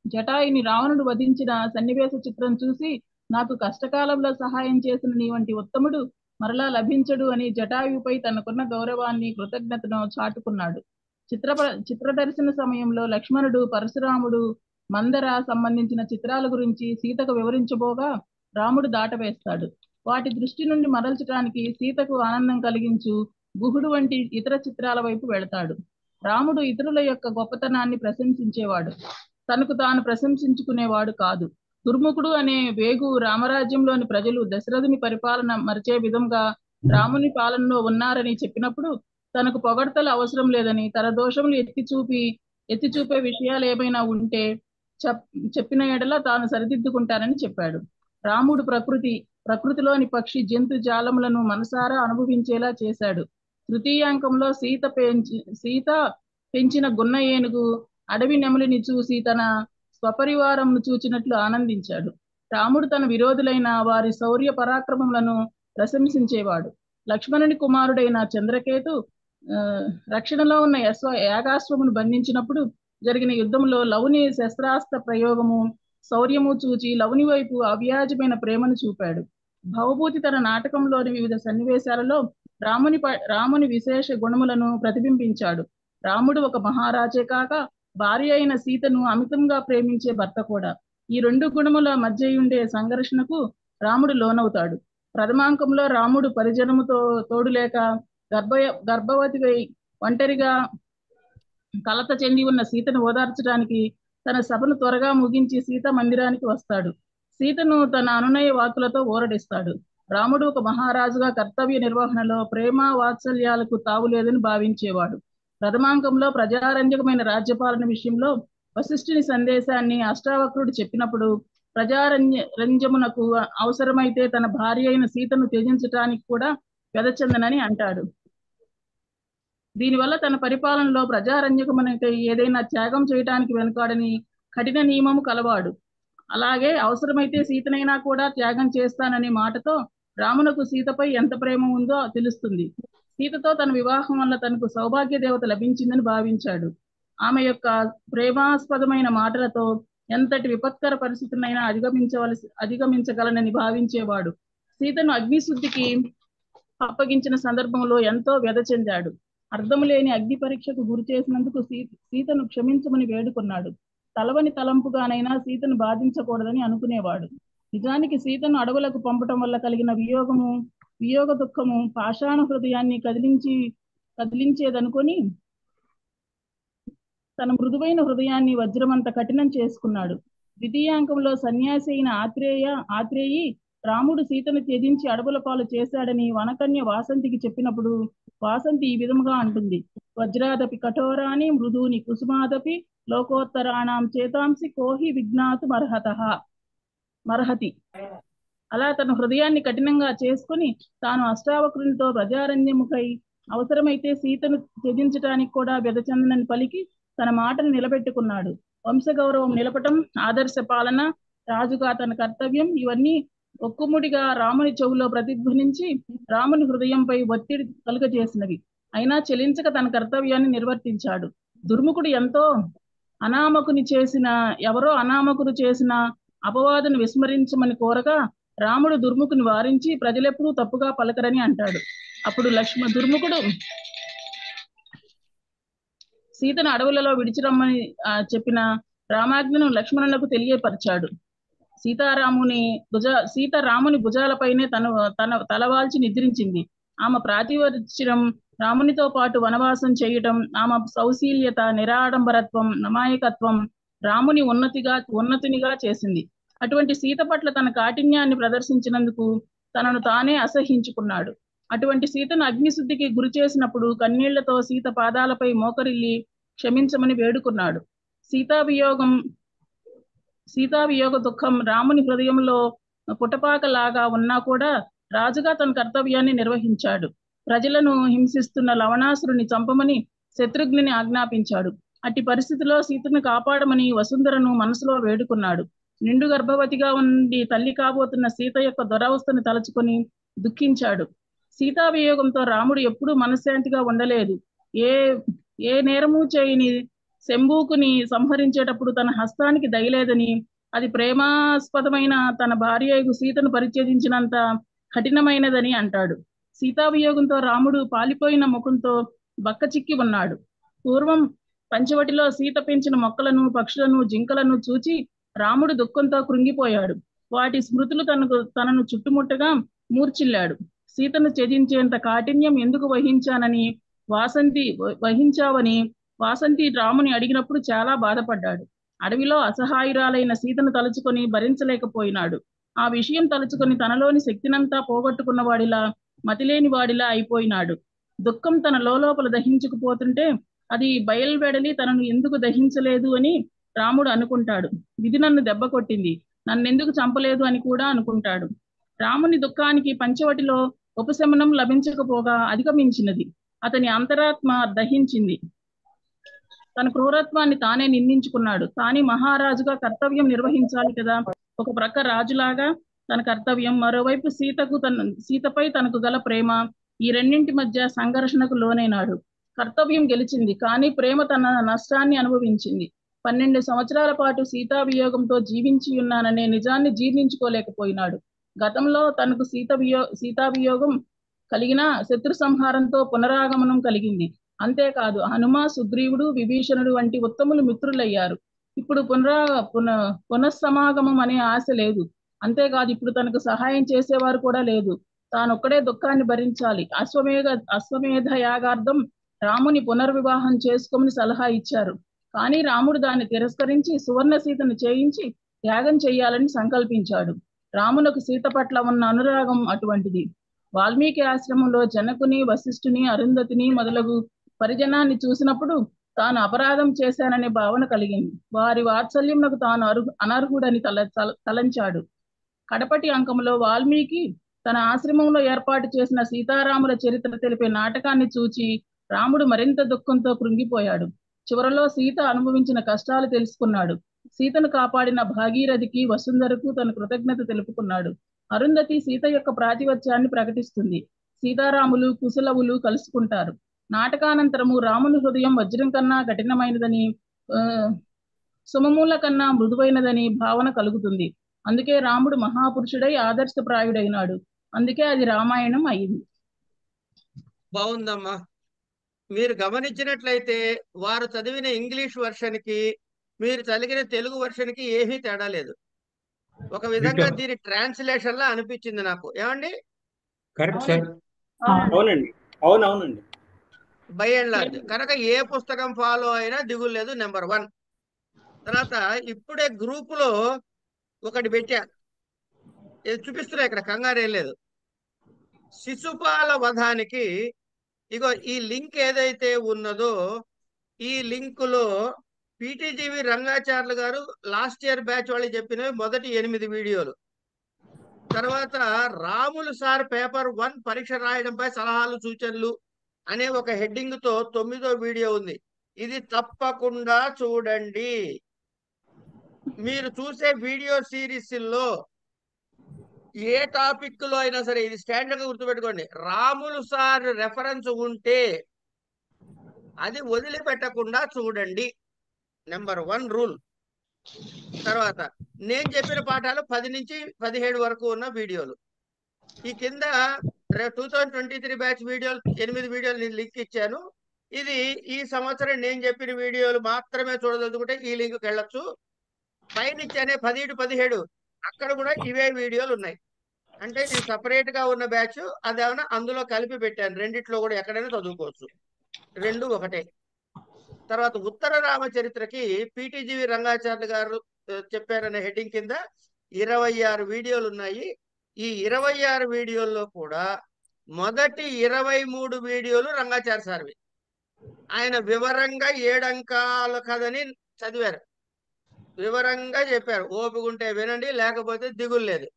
జటాయుని రావణుడు వధించిన సన్నివేశ చిత్రం చూసి నాకు కష్టకాలంలో సహాయం చేసిన నీ వంటి ఉత్తముడు మరలా లభించడు అని జటాయుపై తనకున్న గౌరవాన్ని కృతజ్ఞతను చాటుకున్నాడు చిత్ర చిత్రదర్శన సమయంలో లక్ష్మణుడు పరశురాముడు మందర సంబంధించిన చిత్రాల గురించి సీతకు వివరించబోగా రాముడు దాటవేస్తాడు వాటి దృష్టి నుండి మరల్చడానికి సీతకు ఆనందం కలిగించు గుహుడు వంటి ఇతర చిత్రాల వైపు వెళతాడు రాముడు ఇతరుల యొక్క గొప్పతనాన్ని ప్రశంసించేవాడు తనకు తాను ప్రశంసించుకునేవాడు కాదు దుర్ముఖుడు అనే వేగు రామరాజ్యంలోని ప్రజలు దశరథుని పరిపాలన మరిచే విధంగా రాముని పాలనలో ఉన్నారని చెప్పినప్పుడు తనకు పొగడ్తలు అవసరం లేదని తన దోషములు ఎత్తి చూపి ఎత్తి చూపే విషయాలు ఏమైనా ఉంటే చెప్ చెప్పిన ఎడల తాను సరిదిద్దుకుంటానని చెప్పాడు రాముడు ప్రకృతి ప్రకృతిలోని పక్షి జంతు జాలములను మనసారా అనుభవించేలా చేశాడు తృతీయాంకంలో సీత పెంచి సీత పెంచిన గున్న ఏనుగు అడవి నెమలిని చూసి తన స్వపరివారంను చూచినట్లు ఆనందించాడు రాముడు తన విరోధులైన వారి శౌర్య పరాక్రమములను ప్రశంసించేవాడు లక్ష్మణుని కుమారుడైన చంద్రకేతు ఆ, రక్షణలో ఉన్న యశ్వ యాగాశ్వమును బంధించినప్పుడు జరిగిన యుద్ధంలో లవుని శస్త్రాస్త్ర ప్రయోగము శౌర్యము చూచి లవుని వైపు అవ్యాజమైన ప్రేమను చూపాడు భవభూతి తన నాటకంలోని వివిధ సన్నివేశాలలో రాముని ప- రాముని విశేష గుణములను ప్రతిబింబించాడు రాముడు ఒక మహారాజే కాక భార్య అయిన సీతను అమితంగా ప్రేమించే భర్త కూడా ఈ రెండు గుణముల మధ్య ఉండే సంఘర్షణకు రాముడు లోనవుతాడు ప్రథమాంకంలో రాముడు పరిజనముతో తోడులేక గర్భ గర్భవతివై ఒంటరిగా కలత చెంది ఉన్న సీతను ఓదార్చడానికి తన సభను త్వరగా ముగించి సీత మందిరానికి వస్తాడు సీతను తన అనునయ వాకులతో ఊరడిస్తాడు రాముడు ఒక మహారాజుగా కర్తవ్య నిర్వహణలో ప్రేమ వాత్సల్యాలకు తావులేదని భావించేవాడు ప్రథమాంకంలో ప్రజారంజకమైన రాజ్యపాలన విషయంలో వశిష్ఠుని సందేశాన్ని అష్టావక్రుడు చెప్పినప్పుడు ప్రజారంజ రంజమునకు అవసరమైతే తన భార్య అయిన సీతను త్యజించటానికి కూడా వెదచందనని అంటాడు దీనివల్ల తన పరిపాలనలో ప్రజారంజకమునకై ఏదైనా త్యాగం చేయటానికి వెనుకాడని కఠిన నియమము కలవాడు అలాగే అవసరమైతే సీతనైనా కూడా త్యాగం చేస్తాననే మాటతో రామునకు సీతపై ఎంత ప్రేమ ఉందో తెలుస్తుంది సీతతో తన వివాహం వల్ల తనకు సౌభాగ్య దేవత లభించిందని భావించాడు ఆమె యొక్క ప్రేమాస్పదమైన మాటలతో ఎంతటి విపత్కర పరిస్థితులైనా అధిగమించవలసి అధిగమించగలనని భావించేవాడు సీతను అగ్నిశుద్ధికి అప్పగించిన సందర్భంలో ఎంతో వ్యధ చెందాడు అర్థము లేని అగ్ని పరీక్షకు గురి చేసినందుకు సీ సీతను క్షమించమని వేడుకున్నాడు తలవని తలంపుగానైనా సీతను బాధించకూడదని అనుకునేవాడు నిజానికి సీతను అడవులకు పంపటం వల్ల కలిగిన వియోగము వియోగ దుఃఖము పాషాణ హృదయాన్ని కదిలించి కదిలించేదనుకొని తన మృదువైన హృదయాన్ని వజ్రమంత కఠినం చేసుకున్నాడు ద్వితీయాంకంలో సన్యాసి అయిన ఆత్రేయ ఆత్రేయి రాముడు సీతను త్యజించి అడవుల పాలు చేశాడని వనకన్య వాసంతికి చెప్పినప్పుడు వాసంతి ఈ విధముగా అంటుంది వజ్రాదపి కఠోరాని మృదూని కుసుమాదపి లోకోత్తరాణం చేతాంసి కోహి విజ్ఞాతు మర్హత మర్హతి అలా తన హృదయాన్ని కఠినంగా చేసుకుని తాను అష్టావక్రునితో ప్రజారణ్యముఖై అవసరమైతే సీతను త్యజించటానికి కూడా వ్యధచందనని పలికి తన మాటను నిలబెట్టుకున్నాడు వంశగౌరవం నిలపటం ఆదర్శ పాలన రాజుగా తన కర్తవ్యం ఇవన్నీ ఒక్కుముడిగా రాముని చెవులో ప్రతిధ్వనించి రాముని హృదయంపై ఒత్తిడి కలుగజేసినవి అయినా చెలించక తన కర్తవ్యాన్ని నిర్వర్తించాడు దుర్ముఖుడు ఎంతో అనామకుని చేసిన ఎవరో అనామకుడు చేసిన అపవాదును విస్మరించమని కోరగా రాముడు దుర్ముఖుని వారించి ప్రజలెప్పుడూ తప్పుగా పలకరని అంటాడు అప్పుడు లక్ష్మ దుర్ముఖుడు సీతను అడవులలో విడిచిరమ్మని ఆ, చెప్పిన రామాజ్ఞను లక్ష్మణులకు తెలియపరిచాడు సీతారాముని భుజ సీత రాముని భుజాలపైనే తన తన తలవాల్చి నిద్రించింది ఆమె ప్రాతివర్చనం రామునితో పాటు వనవాసం చేయటం ఆమె సౌశీల్యత నిరాడంబరత్వం నమాయకత్వం రాముని ఉన్నతిగా ఉన్నతినిగా చేసింది అటువంటి సీత పట్ల తన కాఠిన్యాన్ని ప్రదర్శించినందుకు తనను తానే అసహించుకున్నాడు అటువంటి సీతను అగ్నిశుద్ధికి గురి చేసినప్పుడు కన్నీళ్లతో సీత పాదాలపై మోకరిల్లి క్షమించమని వేడుకున్నాడు సీతావియోగం సీతావియోగ దుఃఖం రాముని హృదయంలో పుటపాకలాగా ఉన్నా కూడా రాజుగా తన కర్తవ్యాన్ని నిర్వహించాడు ప్రజలను హింసిస్తున్న లవణాసురుని చంపమని శత్రుఘ్ని ఆజ్ఞాపించాడు అట్టి పరిస్థితిలో సీతను కాపాడమని వసుంధరను మనసులో వేడుకున్నాడు నిండు గర్భవతిగా ఉండి తల్లి కాబోతున్న సీత యొక్క దురవస్థను తలుచుకొని దుఃఖించాడు సీతావియోగంతో రాముడు ఎప్పుడూ మనశ్శాంతిగా ఉండలేదు ఏ ఏ నేరము చేయని శంభూకుని సంహరించేటప్పుడు తన హస్తానికి దయలేదని అది ప్రేమాస్పదమైన తన భార్య సీతను పరిచ్ఛేదించినంత కఠినమైనదని అంటాడు సీతావియోగంతో రాముడు పాలిపోయిన ముఖంతో బక్కచిక్కి ఉన్నాడు పూర్వం పంచవటిలో సీత పెంచిన మొక్కలను పక్షులను జింకలను చూచి రాముడు దుఃఖంతో కృంగిపోయాడు వాటి స్మృతులు తనకు తనను చుట్టుముట్టగా మూర్చిల్లాడు సీతను త్యజించేంత కాఠిన్యం ఎందుకు వహించానని వాసంతి వ- వహించావని వాసంతి రాముని అడిగినప్పుడు చాలా బాధపడ్డాడు అడవిలో అసహాయురాలైన సీతను తలుచుకొని భరించలేకపోయినాడు ఆ విషయం తలుచుకొని తనలోని శక్తినంతా పోగొట్టుకున్న వాడిలా మతిలేని వాడిలా అయిపోయినాడు దుఃఖం తన లోపల దహించుకుపోతుంటే అది బయల్వెడలి తనను ఎందుకు దహించలేదు అని రాముడు అనుకుంటాడు విధి నన్ను దెబ్బ కొట్టింది నన్నెందుకు చంపలేదు అని కూడా అనుకుంటాడు రాముని దుఃఖానికి పంచవటిలో ఉపశమనం లభించకపోగా అధిగమించినది అతని అంతరాత్మ దహించింది తన క్రూరత్వాన్ని తానే నిందించుకున్నాడు కానీ మహారాజుగా కర్తవ్యం నిర్వహించాలి కదా ఒక ప్రక్క రాజులాగా తన కర్తవ్యం మరోవైపు సీతకు తన సీతపై తనకు గల ప్రేమ ఈ రెండింటి మధ్య సంఘర్షణకు లోనైనాడు కర్తవ్యం గెలిచింది కానీ ప్రేమ తన నష్టాన్ని అనుభవించింది పన్నెండు సంవత్సరాల పాటు సీతా వియోగంతో జీవించి ఉన్నాననే నిజాన్ని జీర్ణించుకోలేకపోయినాడు గతంలో తనకు సీత వియో సీతా వియోగం కలిగిన శత్రు సంహారంతో పునరాగమనం కలిగింది అంతేకాదు హనుమ సుగ్రీవుడు విభీషణుడు వంటి ఉత్తములు మిత్రులయ్యారు ఇప్పుడు పునరా పున పునఃసమాగమం అనే ఆశ లేదు అంతేకాదు ఇప్పుడు తనకు సహాయం చేసేవారు కూడా లేదు తానొక్కడే దుఃఖాన్ని భరించాలి అశ్వమేధ అశ్వమేధ యాగార్థం రాముని పునర్వివాహం చేసుకోమని సలహా ఇచ్చారు కానీ రాముడు దాన్ని తిరస్కరించి సువర్ణ సీతను చేయించి త్యాగం చేయాలని సంకల్పించాడు రామునకు సీత పట్ల ఉన్న అనురాగం అటువంటిది వాల్మీకి ఆశ్రమంలో జనకుని వశిష్ఠుని అరుంధతిని మొదలగు పరిజనాన్ని చూసినప్పుడు తాను అపరాధం చేశాననే భావన కలిగింది వారి వాత్సల్యంకు తాను అర్హు అనర్హుడని తల తల- తలంచాడు కడపటి అంకంలో వాల్మీకి తన ఆశ్రమంలో ఏర్పాటు చేసిన సీతారాముల చరిత్ర తెలిపే నాటకాన్ని చూచి రాముడు మరింత దుఃఖంతో కృంగిపోయాడు చివరలో సీత అనుభవించిన కష్టాలు తెలుసుకున్నాడు సీతను కాపాడిన భాగీరథికి వసుంధరకు తన కృతజ్ఞత తెలుపుకున్నాడు అరుంధతి సీత యొక్క ప్రాతివత్యాన్ని ప్రకటిస్తుంది సీతారాములు కుశలవులు కలుసుకుంటారు నాటకానంతరము రాముని హృదయం వజ్రం కన్నా కఠినమైనదని ఆ, సుమమూల కన్నా మృదువైనదని భావన కలుగుతుంది అందుకే రాముడు మహాపురుషుడై ఆదర్శప్రాయుడైనాడు అందుకే అది రామాయణం అయింది బాగుందమ్మా మీరు గమనించినట్లయితే వారు చదివిన ఇంగ్లీష్ వర్షన్ కి మీరు చదివిన తెలుగు వర్షన్ కి ఏమీ తేడా లేదు ఒక విధంగా Ditto. దీని ట్రాన్స్లేషన్ లా అనిపించింది నాకు ఏమండి కరెక్ట్ సార్ అవునండి అవునవునండి బై అండ్ లార్జ్ కనుక ఏ పుస్తకం ఫాలో అయినా దిగులు లేదు నెంబర్ వన్ తర్వాత ఇప్పుడే గ్రూప్ లో ఒకటి పెట్టా ఇది చూపిస్తున్నా ఇక్కడ కంగారు ఏం లేదు శిశుపాల వధానికి ఇగో ఈ లింక్ ఏదైతే ఉన్నదో ఈ లింక్ లో పిటిజీవి రంగాచార్యులు గారు లాస్ట్ ఇయర్ బ్యాచ్ వాళ్ళు చెప్పినవి మొదటి ఎనిమిది వీడియోలు తర్వాత రాములు సార్ పేపర్ వన్ పరీక్ష రాయడంపై సలహాలు సూచనలు అనే ఒక హెడ్డింగ్ తో తొమ్మిదో వీడియో ఉంది ఇది తప్పకుండా చూడండి మీరు చూసే వీడియో సిరీస్ లో ఏ టాపిక్ లో అయినా సరే ఇది స్టాండర్డ్ గా గుర్తుపెట్టుకోండి రాములు సార్ రెఫరెన్స్ ఉంటే అది వదిలిపెట్టకుండా చూడండి నెంబర్ వన్ రూల్ తర్వాత నేను చెప్పిన పాఠాలు పది నుంచి పదిహేడు వరకు ఉన్న వీడియోలు ఈ కింద two thousand twenty three batch వీడియోలు ఎనిమిది వీడియోలు నేను లింక్ ఇచ్చాను ఇది ఈ సంవత్సరం నేను చెప్పిన వీడియోలు మాత్రమే చూడదలుచుకుంటే ఈ లింక్కి వెళ్ళొచ్చు పైన ఇచ్చానే పది టు పదిహేడు అక్కడ కూడా ఇవే వీడియోలు ఉన్నాయి అంటే ఇది సపరేట్ గా ఉన్న బ్యాచ్ అదేమన్నా అందులో కలిపి పెట్టాను రెండిట్లో కూడా ఎక్కడైనా చదువుకోవచ్చు రెండు ఒకటే తర్వాత ఉత్తర రామచరిత్రకి పిటిజీవి రంగాచార్య గారు ఆ, చెప్పారనే హెడ్డింగ్ కింద ఇరవై ఆరు వీడియోలు ఉన్నాయి ఈ ఇరవై ఆరు వీడియోల్లో కూడా మొదటి ఇరవై మూడు వీడియోలు రంగాచార్య సార్వి ఆయన వివరంగా ఏడంకాల కథని చదివారు వివరంగా చెప్పారు ఓపిక ఉంటే వినండి లేకపోతే దిగులు లేదు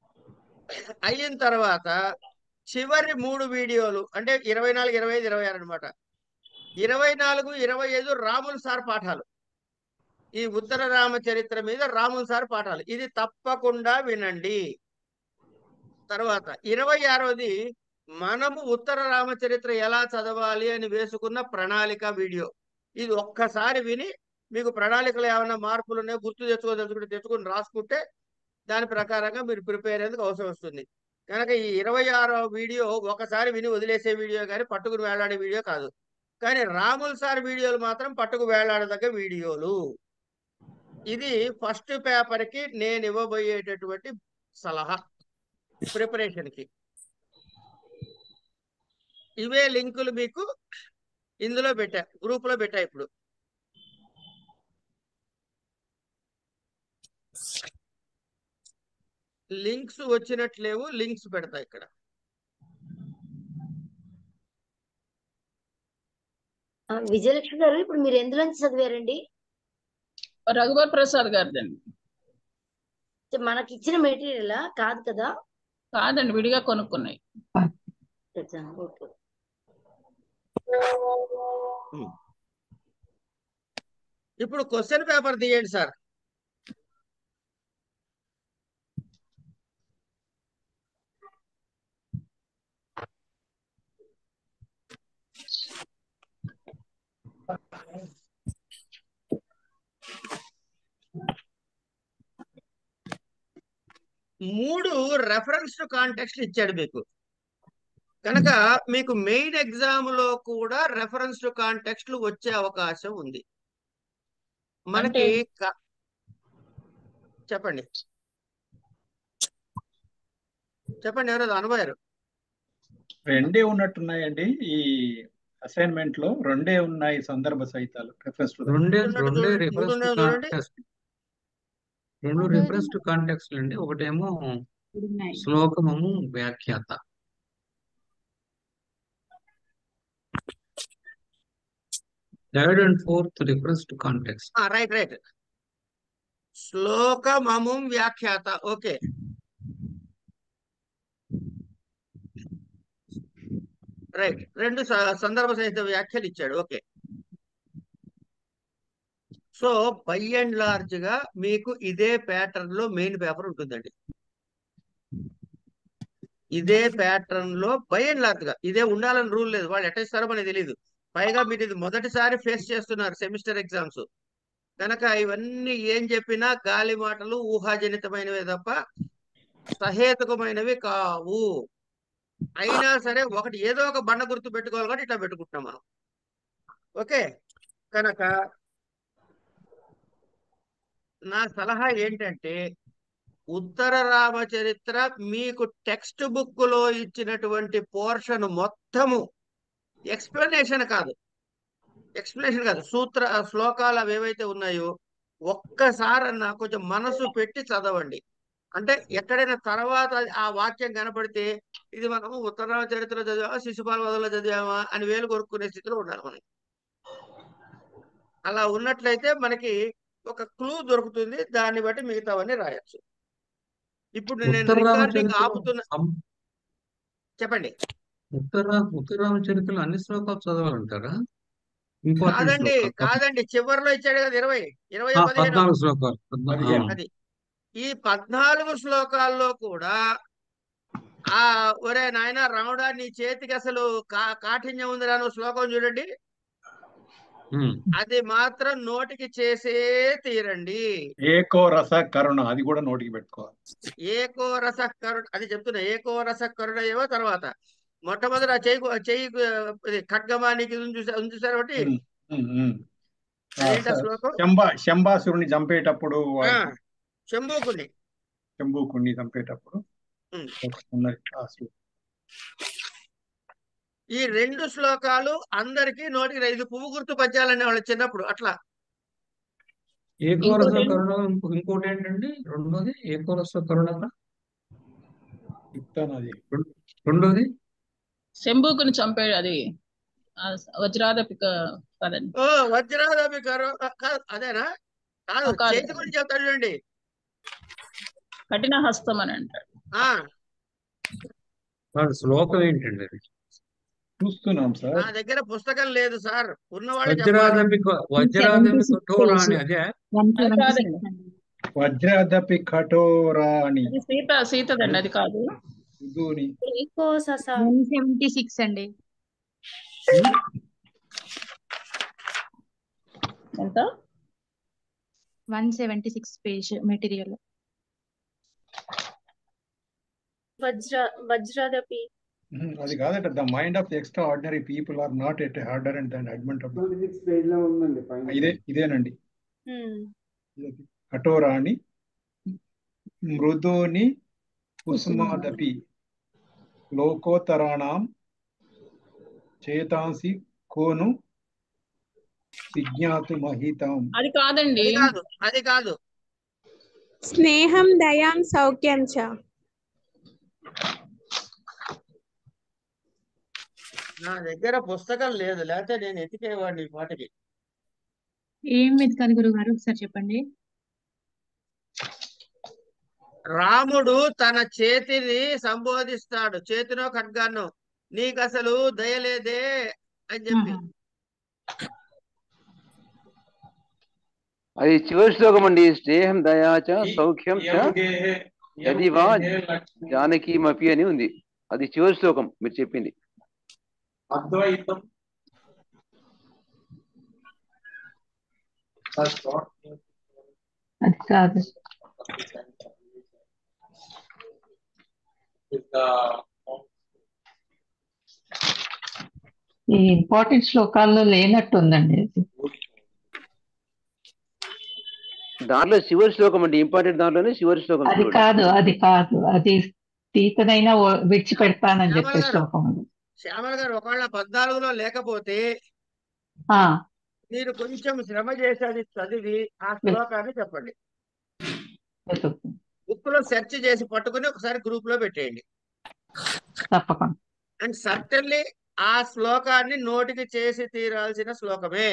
అయిన తర్వాత చివరి మూడు వీడియోలు అంటే ఇరవై నాలుగు ఇరవై ఐదు ఇరవై ఆరు అనమాట ఇరవై నాలుగు ఇరవై ఐదు రాములు సార్ పాఠాలు ఈ ఉత్తర రామచరిత్ర మీద రాములు సార్ పాఠాలు ఇది తప్పకుండా వినండి తర్వాత ఇరవై ఆరోది మనము ఉత్తర రామచరిత్ర ఎలా చదవాలి అని వేసుకున్న ప్రణాళిక వీడియో ఇది ఒక్కసారి విని మీకు ప్రణాళికలు ఏమైనా మార్పులు ఉన్నాయో గుర్తు తెచ్చుకోదలుచుకుంటే తెచ్చుకొని రాసుకుంటే దాని ప్రకారంగా మీరు ప్రిపేర్ అయ్యేందుకు అవసరం వస్తుంది కనుక ఈ ఇరవై ఆరో వీడియో ఒకసారి విని వదిలేసే వీడియో కానీ పట్టుకుని వేలాడే వీడియో కాదు కానీ రాముల్ సార్ వీడియోలు మాత్రం పట్టుకు వేలాడదగ్గ వీడియోలు ఇది ఫస్ట్ పేపర్ కి నేను ఇవ్వబోయేటటువంటి సలహా ప్రిపరేషన్ కి ఇవే లింకులు మీకు ఇందులో పెట్టా గ్రూప్ లో పెట్టా ఇప్పుడు లింక్స్ వచ్చినట్లేవు లింక్స్ పెడతా ఇక్కడ ఆ, విజయలక్ష్మి గారు ఇప్పుడు మీరు ఎందులోంచి చదివారండి రఘువర్ ప్రసాద్ గారిదండి మనకి ఇచ్చిన మెటీరియల్ కాదు కదా కాదండి విడిగా కొనుక్కున్నాయి ఓకే ఇప్పుడు క్వశ్చన్ పేపర్ తీయండి సార్ మూడు రెఫరెన్స్ టు కాంటెక్స్ట్ ఇచ్చాడు మీకు కనుక మీకు మెయిన్ ఎగ్జామ్ లో కూడా రెఫరెన్స్ టు కాంటెక్స్ట్ వచ్చే అవకాశం ఉంది మనకి క- చెప్పండి చెప్పండి ఎవరో అనుభవారు రెండే ఉన్నట్టున్నాయండి ఈ అసైన్మెంట్ లో రెండే ఉన్నాయి సందర్భ సహితాలు రెఫరెన్స్ టు రెండే ఉన్నట్టు రెండే చూడండి, రిఫరెన్స్ మూడు టు ఉన్నాయి చూడండి. కాంటెక్స్ట్ రెండు రిఫరెన్స్ టు కాంటెక్స్ట్ అండి ఒకటేమో శ్లోకము వ్యాఖ్యాత third and fourth reference to context right right శ్లోకమముం వ్యాఖ్యాత ఓకే రైట్ రెండు స- సందర్భ సహిత వ్యాఖ్యలు ఇచ్చాడు okay so by and large గా మీకు ఇదే ప్యాటర్న్ లో మెయిన్ పేపర్ ఉంటుందండి ఇదే ప్యాటర్న్ లో బై అండ్ లార్జ్ గా ఇదే ఉండాలని రూల్ లేదు వాళ్ళు ఎట్ట ఇస్తారో మనకి తెలియదు పైగా మీరు ఇది మొదటిసారి ఫేస్ చేస్తున్నారు సెమిస్టర్ ఎగ్జామ్స్ కనుక ఇవన్నీ ఏం చెప్పినా గాలి మాటలు ఊహాజనితమైనవే తప్ప సహేతుకమైనవి కావు అయినా సరే ఒకటి ఏదో ఒక బండ గుర్తు పెట్టుకోవాలి కాబట్టి ఇట్లా పెట్టుకుంటున్నాం మనం ఓకే కనుక నా సలహా ఏంటంటే ఉత్తర రామచరిత్ర మీకు టెక్స్ట్ బుక్ లో ఇచ్చినటువంటి పోర్షన్ మొత్తము ఎక్స్ప్లెనేషన్ కాదు ఎక్స్ప్లెనేషన్ కాదు సూత్ర శ్లోకాలు అవి ఏవైతే ఉన్నాయో ఒక్కసారన్నా కొంచెం మనసు పెట్టి చదవండి అంటే ఎక్కడైనా తర్వాత ఆ వాక్యం కనపడితే ఇది మనము ఉత్తర చరిత్ర చదివామా శిశుపాల వదలో చదివామా అని వేలు కొరుక్కునే స్థితిలో ఉండాలి మనం అలా ఉన్నట్లయితే మనకి ఒక క్లూ దొరుకుతుంది దాన్ని బట్టి మిగతావన్నీ రాయొచ్చు ఇప్పుడు నేను ఉత్తర రికార్డింగ్ రామచరిత్రలో ఆపుతున్నా సం- చెప్పండి ఉత్తర ఉత్తర రామచరిత్రలో అన్ని శ్లోకాలు చదవాలంటారా ఇంపార్టెంట్ కాదండి శ్లోకాలు కాదండి చివరిలో ఇచ్చాడు కదా ఇరవై ఇరవై ఆ, పదిహేను పద్నాలుగు శ్లోకాలు పద్నాలుగు ఆ. అది ఈ పద్నాలుగు శ్లోకాల్లో కూడా ఆ ఒరే నాయన రాముడా నీ చేతికి అసలు కా కాఠిన్యం ఉందిరా నువ్వు శ్లోకం చూడండి ఉమ్. అది మాత్రం నోటికి చేసే తీరండి ఏకో రస కరుణ అది కూడా నోటికి పెట్టుకోవాలి ఏకో రస కరుణ అది చెప్తున్నా ఏకో రస కరుణ ఏవో తర్వాత మొట్టమొదటి ఆ చెయ్యి చెయ్యి ఇది ఖడ్గమానికి ఉంది చూసా ఉంది చూసారు ఒకటి ఉమ్, ఉమ్, ఉమ్. ఆ, అదేంటా స- శ్లోకం శంబా శంబాసురుని చంపేటప్పుడు ఆ, వాడు శంభూకుణ్ణి శంభూకుణ్ణి చంపేటప్పుడు ఉమ్. ఉన్నది ఆ శ్లోకం. ఈ రెండు శ్లోకాలు అందరికీ నోటికి రా- ఇది పువ్వు గుర్తు పద్యాలనే వాళ్ళు చిన్నప్పుడు అట్లా ఏకోరస ఇంకోటి కరుణ ఇంకో- ఇంకోటి ఏంటండి రెండోది ఏకోరస కరుణ చెప్తాను అది రెం- రెండోది శంభుకుని చంపాడు అది ఆ వజ్రాదపిక కదండి ఓ వజ్రాదమి కరు కాదు అదేనా కాదు కాదు. చేతి గురించి చెప్తాడు చూడండి కఠిన హస్తం అని అంటాడు ఆ వాడి శ్లోకం ఏంటండి అది చూస్తున్నాం సార్ నా దగ్గర పుస్తకం లేదు సార్ ఉన్నవాళ్ళు చెప్పాలి వజ్రాదపి వజ్రాదపి కఠోర అని అదే అది కాదండి వజ్రదపి కఠోరా అని అది సీత సీతదండి అది కాదు మృదుని వన్ సెవెంటీ సిక్స్ అండి ఎంత one seventy six page material వజ్ర వజ్రదపి ఉమ్, అది కాదట the mind of extraordinary people are not at harder and adamant of six page లో ఉందండి పైన ఇదే ఇదేనండి ఉమ్. కఠోరాణి మృదోని కుసుమాదపి లోకోత్తరాణం చేతాంసి కోను విజ్ఞాతు మహితాం అది కాదండి అది కాదు అది కాదు స్నేహం దయాం సౌఖ్యం చ నా దగ్గర పుస్తకం లేదు లేకపోతే నేను ఎతికేవాడిని ఈ పాటకి ఏం వెతకాలి గురువు గారు ఒకసారి చెప్పండి రాముడు తన చేతిని సంబోధిస్తాడు చేతినో ఖడ్గాన్నో నీకు అసలు దయలేదే అని చెప్పి అది చివరి శ్లోకం అండి స్నేహం దయాచ సౌఖ్యం చ యది వా జానకీమపి అని ఉంది అది చివరి శ్లోకం మీరు చెప్పింది అద్వైతం అది కాదు ఈ ఇంపార్టెంట్ శ్లోకాల్లో లేనట్టుందండి అది దాంట్లో చివరి శ్లోకం అండి ఇంపార్టెంట్ దాంట్లోనే చివరి శ్లోకం అది చూడండి. కాదు అది కాదు అది సీతనైనా ఓ- విడిచిపెడతానని చెప్పే శ్యామల గారు శ్లోకం అది శ్యామల గారు ఒకవేళ పద్నాలుగులో లేకపోతే ఆ, మీరు కొంచెం శ్రమ చేసి అది చదివి ఆ శ్లోకాన్ని చెప్పండి వెతుకు. బుక్ లో సెర్చ్ చేసి పట్టుకుని ఒకసారి గ్రూప్ లో పెట్టేయండి తప్పకుండా అండ్ సర్టన్లీ ఆ శ్లోకాన్ని నోటికి చేసి తీరాల్సిన శ్లోకమే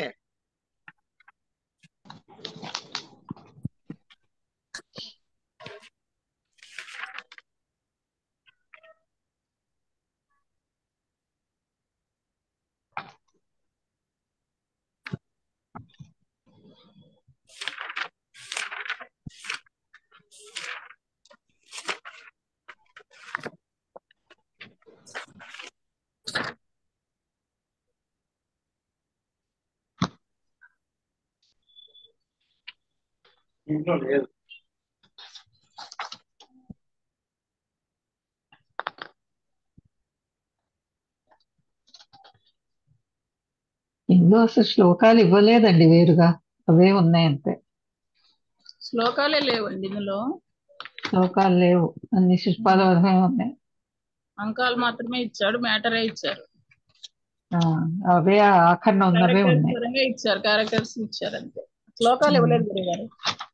ఇంట్లో లేదు ఇందులో అసలు శ్లోకాలు ఇవ్వలేదండి వేరుగా అవే ఉన్నాయి అంతే శ్లోకాలే లేవండి ఇందులో శ్లోకాలు లేవు అన్ని శిల్పాల వరమే ఉన్నాయి అంకాలు మాత్రమే ఇచ్చాడు మ్యాటరే ఇచ్చారు ఆ, అవే ఆఖరణ ఉన్నవే క్యారెక్టర్స్ ఉన్నాయి పరంగా ఇచ్చారు క్యారెక్టర్స్ ఇచ్చారు అంతే శ్లోకాలు ఇవ్వలేదు గురువు గారు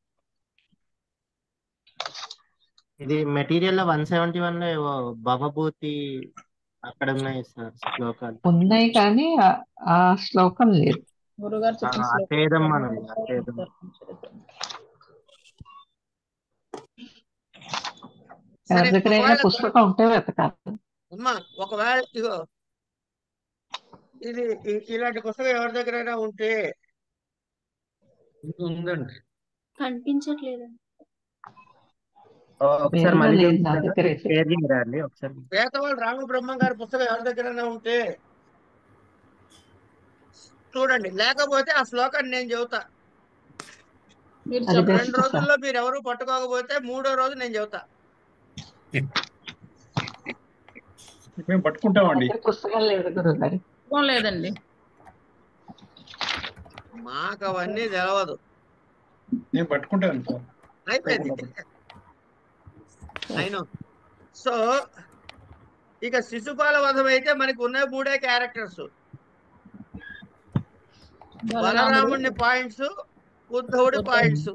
ఇది మెటీరియల్ లో వన్ సెవెంటీ వన్ లో ఏవో భవభూతి అక్కడ ఉన్నాయి సార్ శ్లోకాలు ఉన్నాయి కానీ ఆ- ఆ శ్లోకం లేదు గురుగారు ఆ, చెప్పిన శ్లోకం అతేదం అని ఉంది అతేదం సరే ఎవరి దగ్గరైనా ఒకవేళ పుస్తకం ఉంటే వెతకాలి అమ్మా ఒకవేళ ఇగో ఇది ఇ- ఇలాంటి పుస్తకం ఎవరి దగ్గరైనా ఉంటే ఉందండి కనిపించట్లేదు ఓ, ఒకసారి వేరుగా మళ్ళీ లేదు నా చెప్తారా? దగ్గర అయితే షేర్ చేయరా అండి ఒకసారి వేతవాళ్ళు రామబ్రహ్మం గారి పుస్తకం ఎవరి దగ్గరైనా ఉంటే చూడండి లేకపోతే ఆ శ్లోకాన్ని నేను చెబుతా మీరు అది చెప్పండి రెండు బెస్ట్ సార్ రోజుల్లో మీరు ఎవరు పట్టుకోకపోతే మూడో రోజు నేను చెబుతా మేము పట్టుకుంటామండి దగ్గర పుస్తకం లేదు గురువు గారు పుస్తకం లేదండి మాకు అవన్నీ తెలవదు నేను పట్టుకుంటాను సార్ అయిపోయింది అయినో సో ఇక శిశుపాల వధం అయితే మనకి ఉన్న మూడే క్యారెక్టర్స్ బలరాముడిని పాయింట్స్ ఉద్ధవుడి పాయింట్స్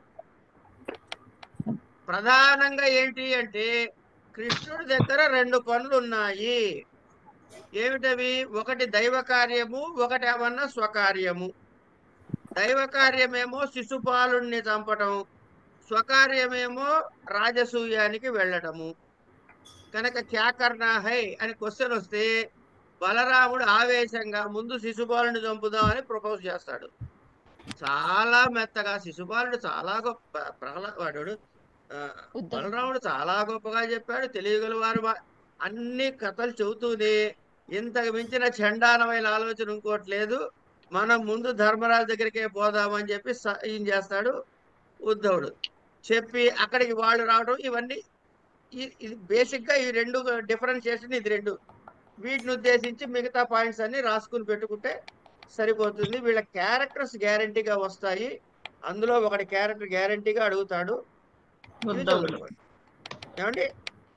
ప్రధానంగా ఏంటి అంటే కృష్ణుడి దగ్గర రెండు పనులు ఉన్నాయి ఏమిటవి ఒకటి దైవ కార్యము ఒకటి ఏమన్నా స్వకార్యము దైవ కార్యమేమో శిశుపాలుణ్ణి చంపటం స్వకార్యమేమో రాజసూయానికి వెళ్ళటము కనుక క్యా కర్నా హై అని క్వశ్చన్ వస్తే బలరాముడు ఆవేశంగా ముందు శిశుపాలుని చంపుదామని ప్రపోజ్ చేస్తాడు చాలా మెత్తగా శిశుపాలుడు చాలా గొప్ప ప్రహ్లాడు ఆ, బలరాముడు చాలా గొప్పగా చెప్పాడు తెలియగల వారు మా- అన్ని కథలు చెబుతూనే ఇంతకు మించిన చండాలమైన ఆలోచన ఇంకోటి లేదు మనం ముందు ధర్మరాజు దగ్గరికే పోదామని చెప్పి స- ఈయన చేస్తాడు ఉద్ధవుడు చెప్పి అక్కడికి వాళ్ళు రావడం ఇవన్నీ ఈ- ఇది బేసిక్ గా ఈ రెండు డిఫరెన్షియేషన్ ఇది రెండు వీటిని ఉద్దేశించి మిగతా పాయింట్స్ అన్ని రాసుకుని పెట్టుకుంటే సరిపోతుంది వీళ్ళ క్యారెక్టర్స్ గ్యారంటీగా వస్తాయి అందులో ఒకటి క్యారెక్టర్ గ్యారంటీగా అడుగుతాడు ఇవి ఉద్ధవుడు. చదువుకోండి ఏమండి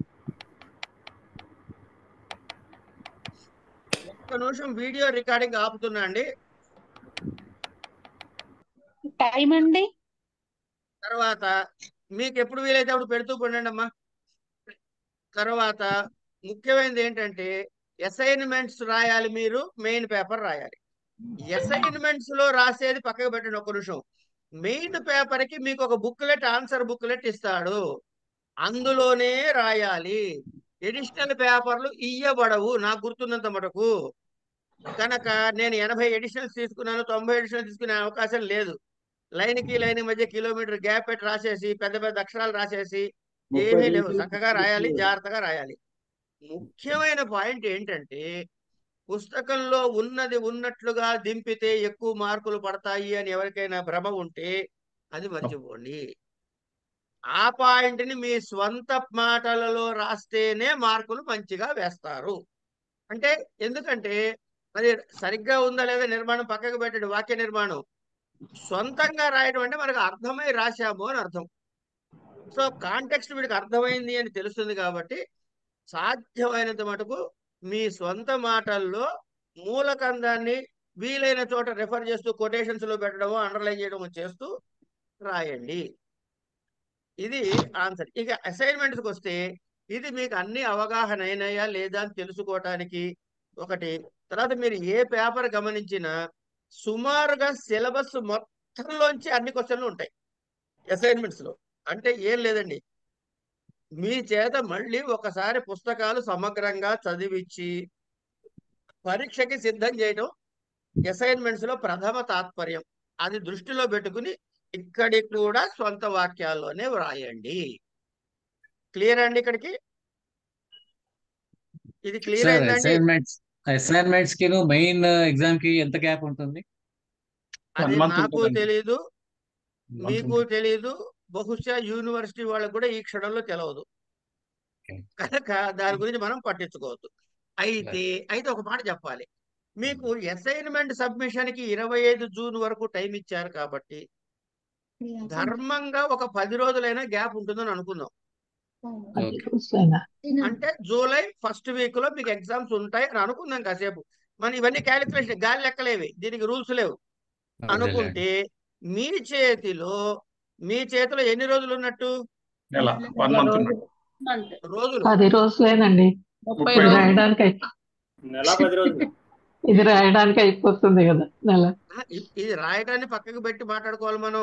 ఒక్క నిమిషం వీడియో రికార్డింగ్ ఆపుతున్నా అండి టైం అండి తర్వాత మీకు ఎప్పుడు వీలైతే అప్పుడు పెడుతూ ఉండండి అమ్మా తర్వాత ముఖ్యమైనది ఏంటంటే అసైన్మెంట్స్ రాయాలి మీరు మెయిన్ పేపర్ రాయాలి అసైన్మెంట్స్ లో రాసేది పక్కకు పెట్టండి ఒక నిమిషం మెయిన్ పేపర్ కి మీకు ఒక బుక్లెట్ ఆన్సర్ బుక్లెట్ ఇస్తాడు అందులోనే రాయాలి ఎడిషనల్ పేపర్లు ఇయ్యబడవు నాకు గుర్తున్నంత మటుకు కనుక నేను ఎనభై ఎడిషనల్స్ తీసుకున్నాను తొంభై ఎడిషనల్ తీసుకునే అవకాశం లేదు లైన్ కి లైన్ మధ్య కిలోమీటర్ గ్యాప్ పెట్టి రాసేసి పెద్ద పెద్ద అక్షరాలు రాసేసి ఏమీ లేవు చక్కగా రాయాలి జాగ్రత్తగా రాయాలి ముఖ్యమైన పాయింట్ ఏంటంటే పుస్తకంలో ఉన్నది ఉన్నట్లుగా దింపితే ఎక్కువ మార్కులు పడతాయి అని ఎవరికైనా భ్రమ ఉంటే అది మర్చిపోండి ఆ పాయింట్ ని మీ స్వంత మాటలలో రాస్తేనే మార్కులు మంచిగా వేస్తారు అంటే ఎందుకంటే మరి సరిగ్గా ఉందా లేదా నిర్మాణం పక్కకు పెట్టండి వాక్య నిర్మాణం సొంతంగా రాయడం అంటే మనకు అర్థమై రాశాము అని అర్థం సో కాంటెక్స్ట్ వీడికి అర్థమైంది అని తెలుస్తుంది కాబట్టి సాధ్యమైనంత మటుకు మీ సొంత మాటల్లో మూలకందాన్ని వీలైన చోట రెఫర్ చేస్తూ కొటేషన్స్ లో పెట్టడము అండర్లైన్ చేయడము చేస్తూ రాయండి ఇది ఆన్సర్ ఇక అసైన్మెంట్స్కి వస్తే ఇది మీకు అన్ని అవగాహన అయినాయా లేదా అని తెలుసుకోవటానికి ఒకటి తర్వాత మీరు ఏ పేపర్ గమనించినా సుమారుగా సిలబస్ మొత్తంలోంచి అన్ని క్వశ్చన్లు ఉంటాయి అసైన్మెంట్స్ లో అంటే ఏం లేదండి మీ చేత మళ్ళీ ఒకసారి పుస్తకాలు సమగ్రంగా చదివించి పరీక్షకి సిద్ధం చేయడం అసైన్మెంట్స్ లో ప్రథమ తాత్పర్యం అది దృష్టిలో పెట్టుకుని ఇక్కడికి కూడా సొంత వాక్యాల్లోనే వ్రాయండి క్లియర్ అండి ఇక్కడికి ఇది క్లియర్ సార్ అయిందండి అసైన్మెంట్స్ అసైన్మెంట్స్ కి మెయిన్ ఎగ్జామ్ కి ఎంత గ్యాప్ ఉంటుంది అది month నాకు ఉంటుందండి. తెలీదు Month మీకు ఉంటుంది. తెలీదు బహుశా యూనివర్సిటీ వాళ్ళకు కూడా ఈ క్షణంలో తెలియదు Okay. కనుక దాని గురించి మనం పట్టించుకోవద్దు అయితే అయితే ఒక మాట చెప్పాలి మీకు అసైన్మెంట్ సబ్మిషన్ కి ఇరవై ఐదు జూన్ వరకు టైం ఇచ్చారు కాబట్టి ధర్మంగా ఒక పది రోజులైనా గ్యాప్ ఉంటుందని అనుకుందాం అంటే జూలై ఫస్ట్ వీక్ లో మీకు ఎగ్జామ్స్ ఉంటాయి అని అనుకుందాం కాసేపు మన ఇవన్నీ క్యాలిక్యులేషన్ గాలి లెక్కలేవి దీనికి రూల్స్ లేవు అనుకుంటే మీ చేతిలో మీ చేతిలో ఎన్ని రోజులు ఉన్నట్టు నెల వన్ మంత్ ఉన్నట్టు రోజులు పది రోజులేనండి ముప్పై ఇది రోజులు రాయడానికి అయిపో- నెల పది రోజులు ఇది రాయడానికి అయిపోతుంది కదా నెల ఆ, ఇ- ఇది రాయటాన్ని పక్కకు పెట్టి మాట్లాడుకోవాలి మనం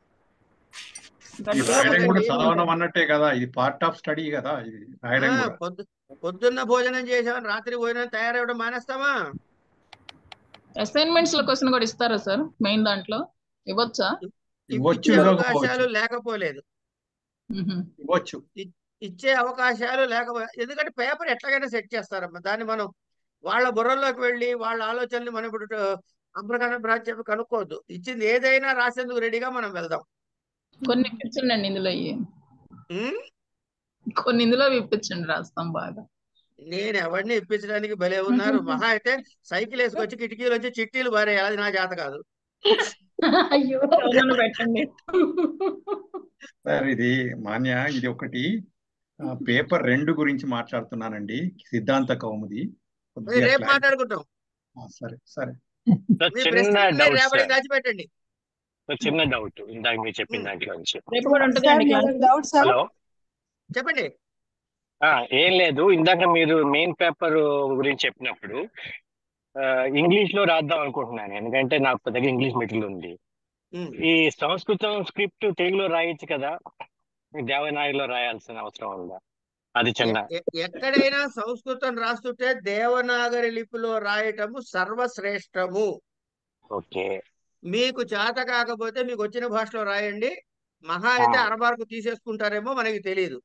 ఈ రాయడం కూడా చదవడం అన్నట్టే కదా ఇది పార్ట్ ఆఫ్ స్టడీ కదా ఇది రాయడం ఆ, కూడా పొద్దు పొద్దున్న భోజనం చేసాం రాత్రి భోజనం తయారవడం మానేస్తామా అసైన్మెంట్స్ లో క్వశ్చన్ కూడా ఇస్తారా సార్ మెయిన్ దాంట్లో ఇవ్వచ్చా ఇవ్వచ్చు ఇచ్చే ఇవ్వకపోవచ్చు అవకాశాలు లేకపోలేదు ఇవ్వచ్చు ఇ- ఇచ్చే అవకాశాలు లేకపో ఎందుకంటే పేపర్ ఎట్లాగైనా సెట్ చేస్తారమ్మా దాన్ని మనం వాళ్ళ బుర్రలోకి వెళ్ళి వాళ్ళ ఆలోచనలు మనం ఇప్పుడు అబ్రకన బ్రాంచ్ చెప్పి కనుక్కోవద్దు ఇచ్చింది ఏదైనా రాసేందుకు రెడీగా మనం వెళ్దాం కొన్ని ఇప్పించండి ఇందులో ఇయ్యి. ఉమ్? కొన్ని ఇందులో ఇప్పించండి రాస్తాం బాగా నేను ఎవరిని ఇప్పించడానికి భలే ఉన్నారు మహా అయితే సైకిల్ వేసుకొచ్చి కిటికీలు వచ్చి చిట్టీలు బారేయాలి అది నా చేత కాదు అయ్యో ఎవరన్నా పెట్టండి సార్ ఇది మాన్య ఇది ఒకటి ఆ, పేపర్ రెండు గురించి మాట్లాడుతున్నానండి సిద్ధాంత కౌముది అది కొద్దిగా రేపు clarity- మాట్లాడుకుంటాం ఆ, సరే సరే మీ చిన్న ప్రశ్నలు డౌట్ రేపటికి సార్ దాచిపెట్టండి చిన్న డౌట్ ఇందాక మీరు చెప్పిన దాంట్లో నుంచి రేపు కూడా ఉంటుంది సార్ అండి నాది డౌట్ సార్ హలో చెప్పండి ఆ, ఏం లేదు ఇందాక మీరు మెయిన్ పేపర్ గురించి చెప్పినప్పుడు ఆ, ఇంగ్లీష్ లో రాద్దాం అనుకుంటున్నాను ఎందుకంటే నాకు దగ్గర ఇంగ్లీష్ మెటీరియల్ ఉంది ఉమ్. ఈ సంస్కృతం స్క్రిప్ట్ తెలుగులో రాయొచ్చు కదా దేవనాగరిలో రాయాల్సిన అవసరం ఉందా అది చిన్న ఎ- ఎ- ఎక్కడైనా సంస్కృతం రాస్తుంటే దేవనాగరి లిపిలో రాయటము సర్వశ్రేష్టము ఓకే మీకు చేత కాకపోతే మీకు వచ్చిన భాషలో రాయండి మహా అయితే అరబార్కు తీసేసుకుంటారేమో మనకి తెలియదు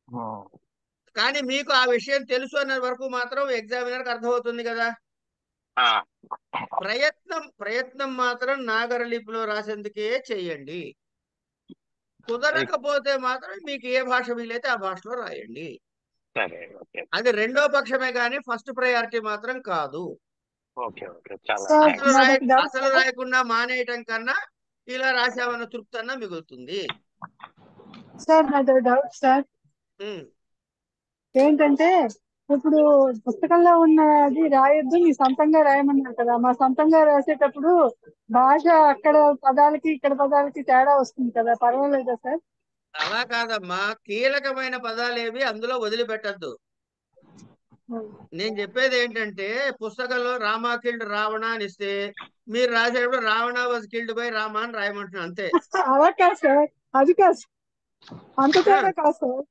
కానీ మీకు ఆ విషయం తెలుసు అన్న వరకు మాత్రం ఎగ్జామినర్కి అర్థమవుతుంది కదా ఆ, ప్రయత్నం ప్రయత్నం మాత్రం నాగర లిపిలో రాసేందుకే చెయ్యండి కుదరకపోతే మాత్రం మీకు ఏ భాష వీలైతే ఆ భాషలో రాయండి సరే ఓకే అది రెండో పక్షమే కానీ ఫస్ట్ ప్రయారిటీ మాత్రం కాదు ఓకే ఓకే చాలా సార్ అసలు రాయ నాదొక డౌట్ అసలు రాయకుండా మానేయటం కన్నా ఇలా రాసామన్న తృప్తి అన్నా మిగులుతుంది సార్ నాదో డౌట్ సార్ ఉమ్. ఏంటంటే ఇప్పుడు పుస్తకంలో ఉన్నది రాయొద్దు నీ సొంతంగా రాయమన్నారు కదా మా సొంతంగా రాసేటప్పుడు భాష అక్కడ పదాలకి ఇక్కడ పదాలకి తేడా వస్తుంది కదా పర్వాలేదా సార్ అలా కాదమ్మా కీలకమైన పదాలేవి అందులో వదిలిపెట్టద్దు నేను చెప్పేది ఏంటంటే పుస్తకంలో రామా కిల్డ్ రావణ అని ఇస్తే మీరు రాసేటప్పుడు Ravana was killed by Rama అని రాయమంటున్నా అంతే అలా కాదు సార్ అది కాదు అంత తేడా కాదు సార్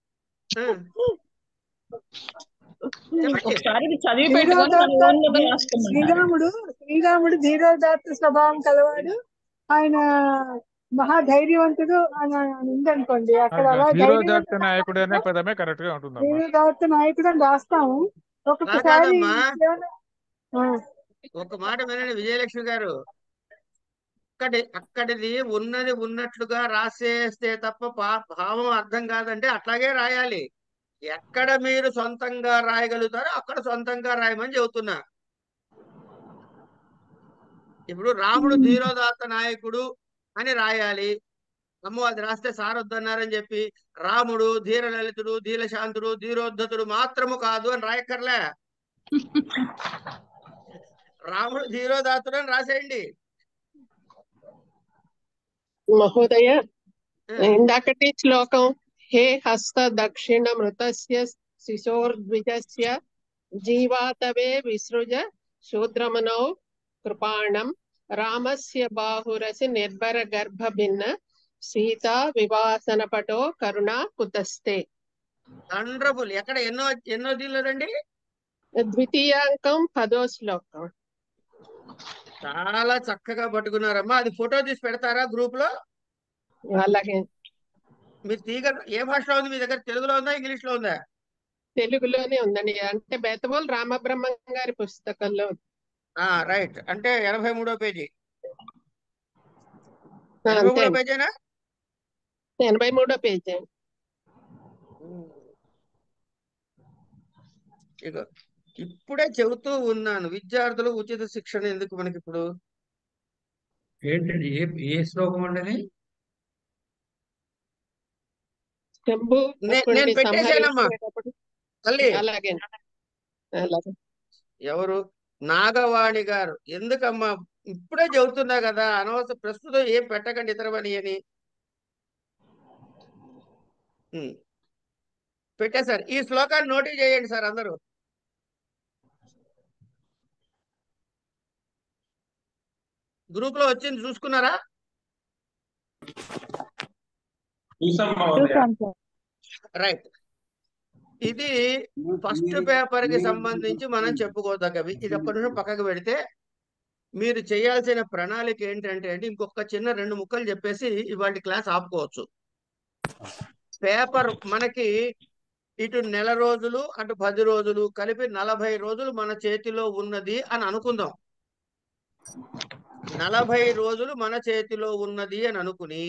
ఒకసారి ఇది చదివి పెట్టుకొని మన ధీరోదాత్త ఓన్ గా రాసుకోమన్నారు శ్రీరాముడు శ్రీరాముడు ధీరోదాత్త స్వభావం కలవాడు ఆయన మహాధైర్యవంతుడు అని ఉందనుకోండి అక్కడ అలా ధీరోదాత్త ధైర్యవంతుడు నాయకుడు అనే పదమే కరెక్ట్ గా ఉంటుందమ్మా ధీరోదాత్త నాయకుడు అని రాస్తాము అలా ఒక్కొక్కసారి కాదమ్మా ఏమైనా ఆ, ఒక మాట వినండి విజయలక్ష్మి గారు అక్కడి అక్కడిది ఉన్నది ఉన్నట్లుగా రాసేస్తే తప్ప పా- భావం అర్థం కాదంటే అట్లాగే రాయాలి ఎక్కడ మీరు సొంతంగా రాయగలుగుతారో అక్కడ సొంతంగా రాయమని చెబుతున్నా ఇప్పుడు రాముడు ధీరోదాత్త నాయకుడు అని రాయాలి అమ్మో అది రాస్తే సారొద్దన్నారని చెప్పి రాముడు ధీరలలితుడు ధీరశాంతుడు ధీరోద్ధతుడు మాత్రము కాదు అని రాయక్కర్లే రాముడు ధీరోదాత్తుడు అని రాసేయండి మహోదయ ఆ, ఇందాకటి శ్లోకం హే హస్త దక్షిణ మృతస్య శిశోర్ద్విజస్య జీవాతవే విసృజ శూద్రమనౌ కృపాణం రామస్య బాహురసి నిర్భర గర్భ భిన్న సీతా వివాసన పటో కరుణా కుతస్తే వండర్ఫుల్ ఎక్కడ ఎన్నో ఎన్నో దీనిలోదండి ద్వితీయాంకం పదో శ్లోకం చాలా చక్కగా పట్టుకున్నారమ్మా అది ఫోటో తీసి పెడతారా గ్రూప్ లో అలాగే మీరు తీగ ఏ భాషలో ఉంది మీ దగ్గర తెలుగులో ఉందా ఇంగ్లీష్ లో ఉందా తెలుగులోనే ఉందండి అంటే బేతవోలు రామబ్రహ్మం గారి పుస్తకంలో ఉంది. ఆ రైట్ అంటే ఎనభై మూడో పేజీ ఆ, ఎనభై అంతే మూడో అండి. పేజీనా ఎనభై మూడో పేజీ ఇగో ఇప్పుడే చెబుతూ ఉన్నాను విద్యార్థులు ఉచిత శిక్షణ ఎందుకు మనకి ఇప్పుడు ఏంటండి ఏ ఏ శ్లోకం అండి శంభు నే- కొన్ని నేను పెట్టేశానమ్మా సంహరించేటప్పుడు తల్లి అలాగే అలాగే ఎవరు నాగవాణి గారు ఎందుకమ్మా ఇప్పుడే చెబుతున్నా కదా అనవసర ప్రస్తుతం ఏం పెట్టకండి ఇతరమని అని ఉమ్. పెట్టేశారు ఈ శ్లోకాన్ని నోటీస్ చేయండి సార్ అందరూ గ్రూప్ లో వచ్చింది చూసుకున్నారా చూసాం మహోదయ చూసాం సార్ రైట్ ఇది ఫస్ట్ పేపర్ కి సంబంధించి మనం చెప్పుకోదగ్గవి ఇది ఒక్క నిమిషం పక్కకు పెడితే మీరు చేయాల్సిన ప్రణాళిక ఏంటంటే అండి ఇంకొక చిన్న రెండు ముక్కలు చెప్పేసి ఇవాళ క్లాస్ ఆపుకోవచ్చు పేపర్ మనకి ఇటు నెల రోజులు అటు పది రోజులు కలిపి నలభై రోజులు మన చేతిలో ఉన్నది అని అనుకుందాం నలభై రోజులు మన చేతిలో ఉన్నది అని అనుకుని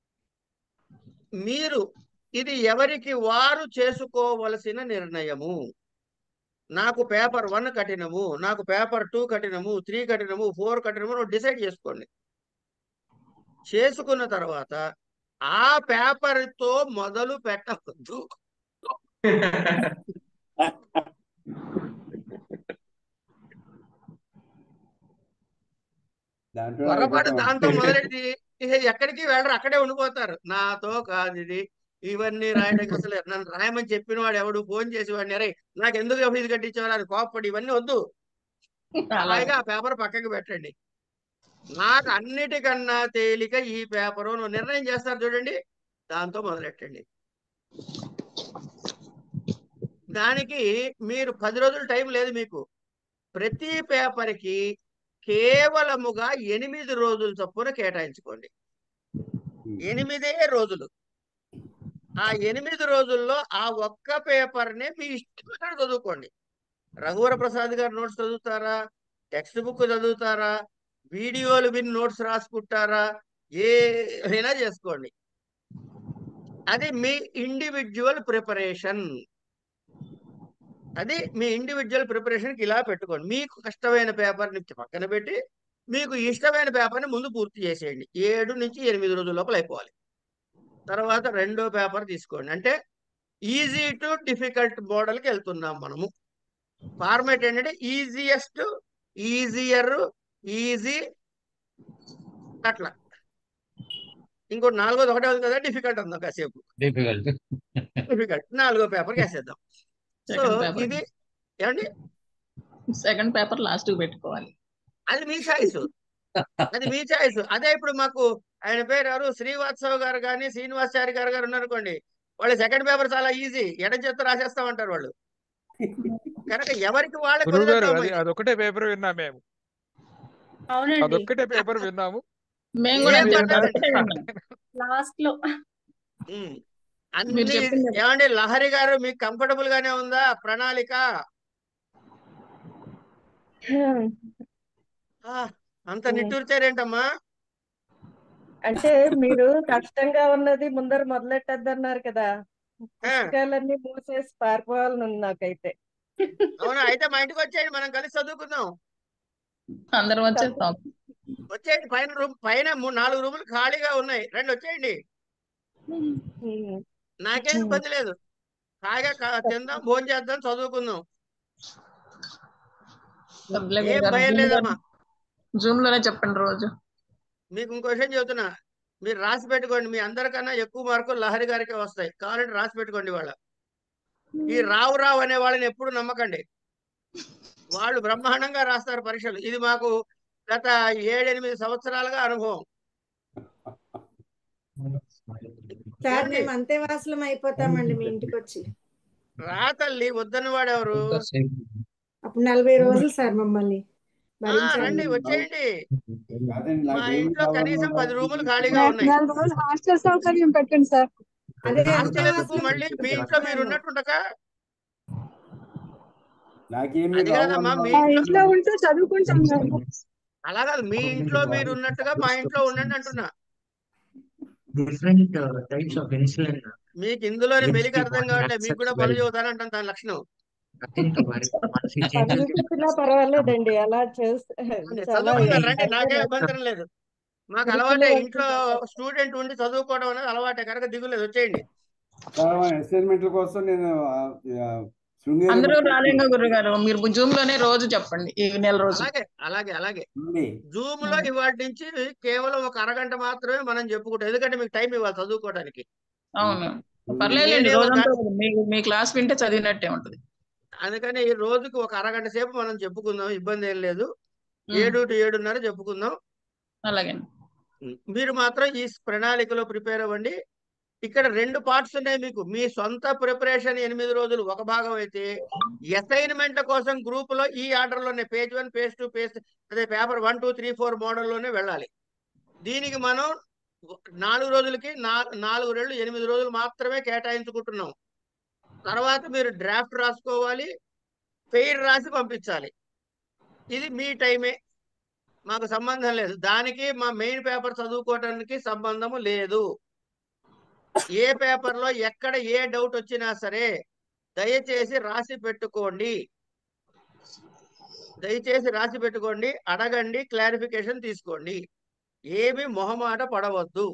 మీరు ఇది ఎవరికి వారు చేసుకోవలసిన నిర్ణయము నాకు పేపర్ వన్ కఠినము నాకు పేపర్ టూ కఠినము త్రీ కఠినము ఫోర్ కఠినము నువ్వు డిసైడ్ చేసుకోండి చేసుకున్న తర్వాత ఆ పేపర్ తో మొదలు పెట్టవద్దు దాంట్లో పొరపాటు అయిపోతాం. దాంతో మొదలెట్టి ఇక ఎక్కడికి వెళ్ళరు అక్కడే ఉండిపోతారు నాతో కాదు ఇది ఇవన్నీ రాయడానికి అసలు నన్ను రాయమని చెప్పిన వాడు ఎవడు ఫోన్ చేసి వాడిని అరే నాకు ఎందుకు ఫీజు కట్టించేవారు అని కోపడి ఇవన్నీ వద్దు అలాగే ఆ పేపర్ పక్కకి పెట్టండి నాకు అన్నిటికన్నా తేలిక ఈ పేపరు నువ్వు నిర్ణయం చేస్తారు చూడండి దాంతో మొదలెట్టండి దానికి మీరు పది రోజులు టైం లేదు మీకు ప్రతి పేపర్కి కేవలముగా ఎనిమిది రోజులు చొప్పున కేటాయించుకోండి ఎనిమిదే రోజులు ఆ ఎనిమిది రోజుల్లో ఆ ఒక్క పేపర్నే మీ ఇష్టం చదువుకోండి రఘువర ప్రసాద్ గారు నోట్స్ చదువుతారా టెక్స్ట్ బుక్ చదువుతారా వీడియోలు విని నోట్స్ రాసుకుంటారా ఏదైనా చేసుకోండి అది మీ ఇండివిజువల్ ప్రిపరేషన్ అది మీ ఇండివిజువల్ ప్రిపరేషన్కి ఇలా పెట్టుకోండి మీకు కష్టమైన పేపర్ని పక్కన పెట్టి మీకు ఇష్టమైన పేపర్ని ముందు పూర్తి చేసేయండి ఏడు నుంచి ఎనిమిది రోజుల లోపల అయిపోవాలి తర్వాత రెండో పేపర్ తీసుకోండి అంటే ఈజీ టు డిఫికల్ట్ మోడల్కి వెళ్తున్నాం మనము ఫార్మేట్ ఏంటంటే ఈజియెస్ట్ ఈజియర్ ఈజీ అట్లా ఇంకోటి నాలుగోది ఒకటే ఉంది కదా డిఫికల్ట్ ఉందాం కాసేపు డిఫికల్ట్ డిఫికల్ట్ నాలుగో పేపర్కి వేసేద్దాం సో సెకండ్ పేపర్ ఇది ఏమండి సెకండ్ పేపర్ లాస్ట్ పెట్టుకోవాలి అది మీ చాయిస్ అది మీ చాయిస్ అదే ఇప్పుడు మాకు ఆయన పేరు ఎవరు శ్రీవాత్సవ్ గారు కానీ శ్రీనివాసాచారి గారు గారు ఉన్నారనుకోండి వాళ్ళు సెకండ్ పేపర్ చాలా ఈజీ ఎడం చేత్తో రాసేస్తామంటారు వాళ్ళు కనుక ఎవరికి వాళ్ళకి గురువు గారు వదిలేద్దాం అది ఇది. అదొకటే పేపర్ విన్నాం మేము అవునండి అదొక్కటే పేపర్ విన్నాము మేము కూడా ఏం అంతే పర్లేదండి. ఒకటే విన్నాం. లాస్ట్ లో ఉమ్. మీరు అన్ని చెప్పింది ఏమండి లహరి గారు మీకు కంఫర్టబుల్ గానే ఉందా ప్రణాళిక ఆ, అంత నిట్టూర్చారేంటమ్మా అంటే మీరు కష్టంగా ఉన్నది ముందర మొదలెట్టద్దన్నారు కదా పుస్తకాలన్నీ మూసేసి పారిపోవాలని ఉంది నాకైతే అవునా అయితే మా ఇంటికి వచ్చేయండి మనం కలిసి చదువుకుందాం అందరం వచ్చేస్తాం వచ్చేయండి పైన రూమ్ పైన మూడు నాలుగు రూములు ఖాళీగా ఉన్నాయి రండి వచ్చేయండి నాకేం ఇబ్బంది లేదు హాయిగా కా- తిందాం భోజనం చేద్దాం చదువుకుందాం ఏం భయం లేదమ్మా జూమ్ లోనే చెప్పండి రోజు మీకు ఇంకో విషయం చెబుతున్నా మీరు రాసి పెట్టుకోండి మీ అందరికన్నా ఎక్కువ మార్కులు లహరి గారికి వస్తాయి కావాలంటే రాసి పెట్టుకోండి వాళ్ళ ఈ రావు రావు అనే వాళ్ళని ఎప్పుడు నమ్మకండి వాళ్ళు బ్రహ్మాండంగా రాస్తారు పరీక్షలు ఇది మాకు గత ఏడెనిమిది సంవత్సరాలుగా అనుభవం సార్ మేము అంతేవాసులం అయిపోతామండి మీ ఇంటికి వచ్చి రా తల్లి వద్దని వాడెవరు అప్పుడు నలభై రోజులు సార్ మమ్మల్ని ఆ, రండి భరించండి వచ్చేయండి కాదండి మా నాకేం ఇంట్లో కనీసం పది రూములు ఖాళీగా నెల ఉన్నాయి నెల రోజులు హాస్టల్ సౌకర్యం పెట్టండి సార్ అదే హాస్టల్ ఎందుకు మళ్ళీ మీ ఇంట్లో మీరు ఉన్నట్టుండక నాకేమి అది కాదమ్మా మీ మా ఇంట్లో ఇంట్లో ఉంటే చదువుకుంటాం మేము అలా కాదు మీ ఇంట్లో మీరు ఉన్నట్టుగా మా ఇంట్లో ఉండండి అంటున్నా different uh, types of insulin. మీకు ఇందులోని Gives మెలికి the అర్థం body కావట్లేదు మీకు access కూడా well. పనులు చదువుతానంటాను దాని లక్షణం Nothing to worry. Once he changes పనులు చెప్పినా పర్వాలేదండి అలా చేస్తే చాలా చదువుకుంటారు రండి అయితే నాకేం నాకు అభ్యంతరం లేదు మాకు ఉరుకులు అలవాటే పరుగులు ఇంట్లో స్టూడెంట్ ఉండి చదువుకోవడం అనేది అలవాటే కనుక దిగులేదు వచ్చేయండి అసైన్మెంట్ల కోసం నేను ఆ, ఆ, శృంగేరి అందరూ మఠం రాలేంగా గురుగారు మీరు జూమ్ లోనే రోజు చెప్పండి ఈ నెల రోజు అలాగే అలాగే అలాగే ఉంది. జూమ్ లో ఇవాటి నుంచి కేవలం ఒక అరగంట మాత్రమే మనం చెప్పుకుంటాం ఎందుకంటే మీకు టైం ఇవ్వాలి చదువుకోవడానికి అవును పర్లేదులేండి నేనే ఒక రోజంతా మీ మీ క్లాస్ వింటే చదివినట్టే ఉంటది అందుకని ఈ రోజుకి ఒక అరగంట సేపు మనం చెప్పుకుందాం ఇబ్బంది ఏం లేదు ఏడు టు ఏడున్నర చెప్పుకుందాం అలాగే మీరు మాత్రం ఈ ప్రణాళికలో ప్రిపేర్ అవ్వండి ఇక్కడ రెండు పార్ట్స్ ఉన్నాయి మీకు మీ సొంత ప్రిపరేషన్ ఎనిమిది రోజులు ఒక భాగం అయితే అసైన్మెంట్ల కోసం గ్రూప్ లో ఈ ఆర్డర్ లోనే page one page two page అదే paper one two three four మోడల్లోనే వెళ్ళాలి దీనికి మనం నాలుగు రోజులకి నా- నాలుగు రెండు ఎనిమిది రోజులు మాత్రమే కేటాయించుకుంటున్నాం తర్వాత మీరు డ్రాఫ్ట్ రాసుకోవాలి ఫెయిర్ రాసి పంపించాలి ఇది మీ టైమే మాకు సంబంధం లేదు దానికి మా మెయిన్ పేపర్ చదువుకోవడానికి సంబంధము లేదు ఏ పేపర్లో ఎక్కడ ఏ డౌట్ వచ్చినా సరే దయచేసి రాసి పెట్టుకోండి దయచేసి రాసి పెట్టుకోండి అడగండి క్లారిఫికేషన్ తీసుకోండి ఏమి మొహమాట పడవద్దు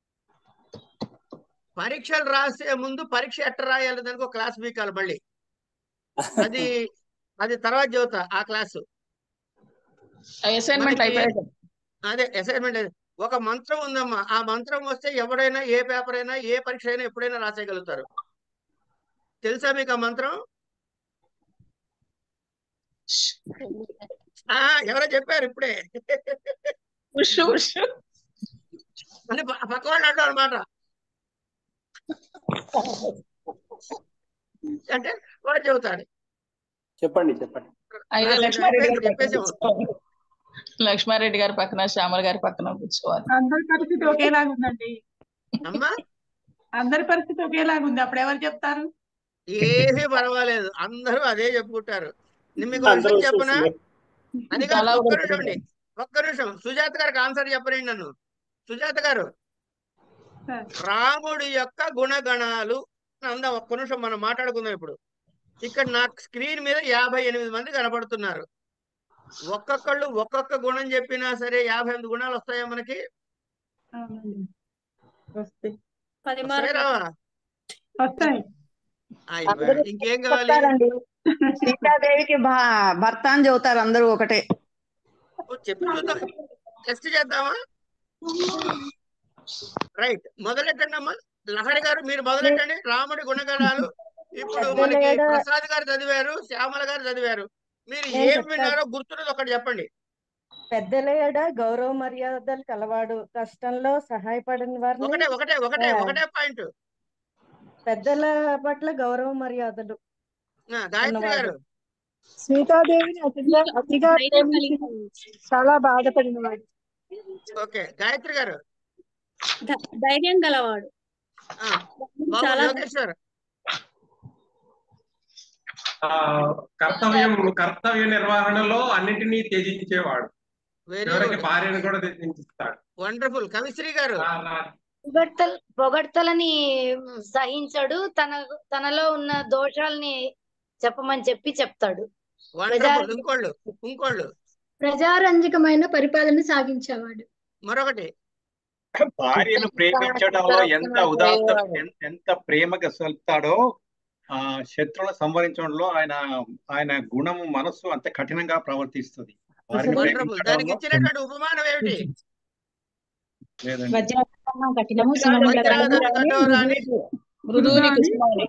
పరీక్షలు రాసే ముందు పరీక్ష ఎట్ట రాయాలి దానికి ఒక క్లాస్ వీకాలి మళ్ళీ అది అది తర్వాత చెబుతా ఆ క్లాసు అసైన్మెంట్ మనకి అయిపోయాక అదే అసైన్మెంట్ ఒక మంత్రం ఉందమ్మా ఆ మంత్రం వస్తే ఎవడైనా ఏ పేపర్ అయినా ఏ పరీక్ష అయినా ఎప్పుడైనా రాసేయగలుగుతారు తెలుసా మీకు ఆ మంత్రం ఆ ఎవరో చెప్పారు ఇప్పుడే ఉషు ఉషు అని ప- పక్క వాళ్ళు అంటారు అనమాట అంటే వాడు చెబుతాడు చెప్పండి చెప్పండి అయితే ఆ, లక్ష్మారెడ్డి చెప్పేసి- గారి పక్కన చెప్పేసాము. కూర్చోవాలి. లక్ష్మారెడ్డి గారి పక్కన శ్యామల గారి పక్కన కూర్చోవాలి అందరి పరిస్థితి ఒకేలాగా ఉందండి అమ్మా అందరి పరిస్థితి ఒకేలాగా ఉంది అప్పుడు ఎవరు చెప్తారు ఏమీ పర్వాలేదు అందరూ అదే చెప్పుకుంటారు నేను మీకు ఒక అందరూ విషయం చెప్పనా వచ్చేస్తున్నారు. అది కాదు చాలా ఒక్క వరకు నిమిషం అండి ఒక్క నిమిషం సుజాత గారికి ఆన్సర్ చెప్పండి నన్ను సుజాత గారు రాముడి యొక్క గుణగణాలు అందాం ఒక్క నిమిషం మనం మాట్లాడుకుందాం ఇప్పుడు ఇక్కడ నాకు స్క్రీన్ మీద యాభై ఎనిమిది మంది కనపడుతున్నారు ఒక్కొక్కళ్ళు ఒక్కొక్క గుణం చెప్పినా సరే యాభై ఎనిమిది గుణాలు వస్తాయా మనకి పది వస్తాయా మార్కులు రావా వస్తాయి అయిపోయాడు. ఇంకేం కావాలి చెప్తారండి సీతాదేవికి భా- భర్త అని చెబుతారు అందరూ ఒకటే ఓ, చెప్పి చూద్దాం టెస్ట్ చేద్దామా రైట్ మొదలెట్టండి అమ్మా లహరి గారు మీరు మొదలెట్టండి రాముడి గుణగణాలు ఇప్పుడు మనకి పెద్దలేడ- ప్రసాద్ గారు చదివారు శ్యామల గారు చదివారు మీరు నేను ఏం చెప్తా. విన్నారో గుర్తున్నది ఒకటి చెప్పండి పెద్దల ఏడ గౌరవ మర్యాదలు కలవాడు కష్టంలో సహాయపడని వారిని ఒకటే ఒకటే ఒకటే ఆ, ఒకటే పాయింట్ పెద్దల పట్ల గౌరవ మర్యాదలు గాయత్రి ఉన్నవాడు. గారు సీతాదేవిని అతిగా అతిగా ప్రేమించి చాలా బాధపడినవాడు ఓకే గాయత్రి గారు ధ- ధైర్యం గలవాడు ఆ, బాబు చాలా యోగేశ్వర్ ఆ, కర్తవ్యం కర్తవ్య నిర్వహణలో అన్నిటినీ త్యజించేవాడు వెరీ చివరికి గుడ్ భార్యను కూడా త్యజించుతాడు వండర్ఫుల్ కవిశ్రీ గారు పొగడ్తల్ పొగడ్తలని సహించడు తన తనలో ఉన్న దోషాల్ని చెప్పమని చెప్పి చెప్తాడు వండర్ఫుల్ ఇంకోళ్ళు ఇంకోళ్ళు ప్రజారంజకమైన పరిపాలన సాగించేవాడు మరొకటి భార్యను ప్రేమించడంలో ఎంత ఉదాత్త ఎన్- ఎంత ప్రేమగా సల్పుతాడో ఆ శత్రువులను సంవరించడంలో ఆయన ఆయన గుణం మనస్సు అంత కఠినంగా ప్రవర్తిస్తుంది భార్యను వండర్ఫుల్ దానికి ప్రేమించడంలో ఇచ్చినటువంటి ఉపమానం ఏమిటి లేదండి కఠినము సుమముల వజ్రాదపి కఠోరాని మృదువుని కుసుమాని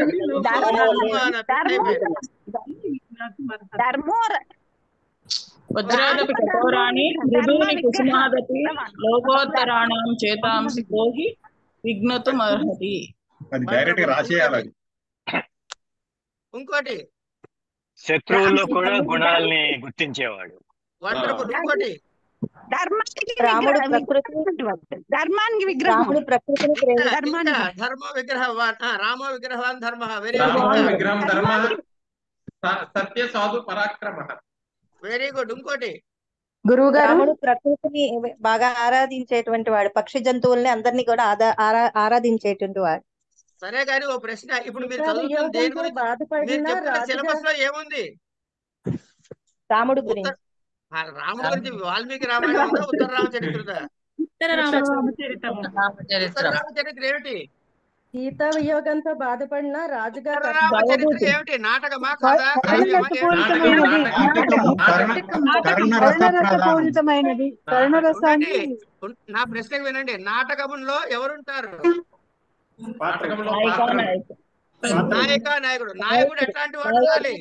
వజ్రాదపి కఠోరాణి మృదువుని కుసుమాదపి లోకోత్తరాణం చేతాంసి కోహి విఘ్నతుమర్హతి అది డైరెక్ట్ గా రాసేయాలి అది ఇంకోటి శత్రువుల్లో కూడా గుణాల్ని గుర్తించేవాడు వండర్ఫుల్ ఇంకోటి రాముడు ప్రకృతి ధర్మానికి విగ్రహం రాముడు ప్రకృతిని ప్రేమి ఇంకా ధర్మ విగ్రహవాన్ ఆ, రామ విగ్రహవాన్ ధర్మ వెరీ రామో గుడ్ విగ్రహం ధర్మ స- సత్య సాధు పరాక్రమ వెరీ గుడ్ ఇంకోటి గురువు గారు రాముడు ప్రకృతిని బాగా ఆరాధించేటువంటి వాడు పక్షి జంతువుల్ని అందరినీ కూడా ఆదా- ఆరా- ఆరాధించేటువంటి వాడు సరే గాని ఓ ప్రశ్న ఇప్పుడు మీరు సీతా చదువుతున్న దేని వియోగంతో గురించి మీరు బాధపడిన చెప్తున్న రాజుగా సిలబస్ లో ఏముంది రాముడు గురించి ఆ రాముడి గురించి వాల్మీకి రామాయణం ఉందా ఉత్తర రామచరిత్ర ఉత్తర ఉత్తర రామచరిత్ర రామచరిత్ర ఏమిటి సీత వియోగంతో బాధపడిన రాజుగా ఉత్తర రామచరిత్ర ఏమిటి నాటకమా కథ కావ్యమా ఏమిటి? కరుణరసపూరితమైనది కరుణరసాన్ని ఉండండి. ఉన్- నా ప్రశ్నకు వినండి నాటకములో ఎవరుంటారు నాటకంలో నాయిక పాత్ర నాయకు నాయక నాయకుడు నాయకుడు ఎట్లాంటి వాడు ఉండాలి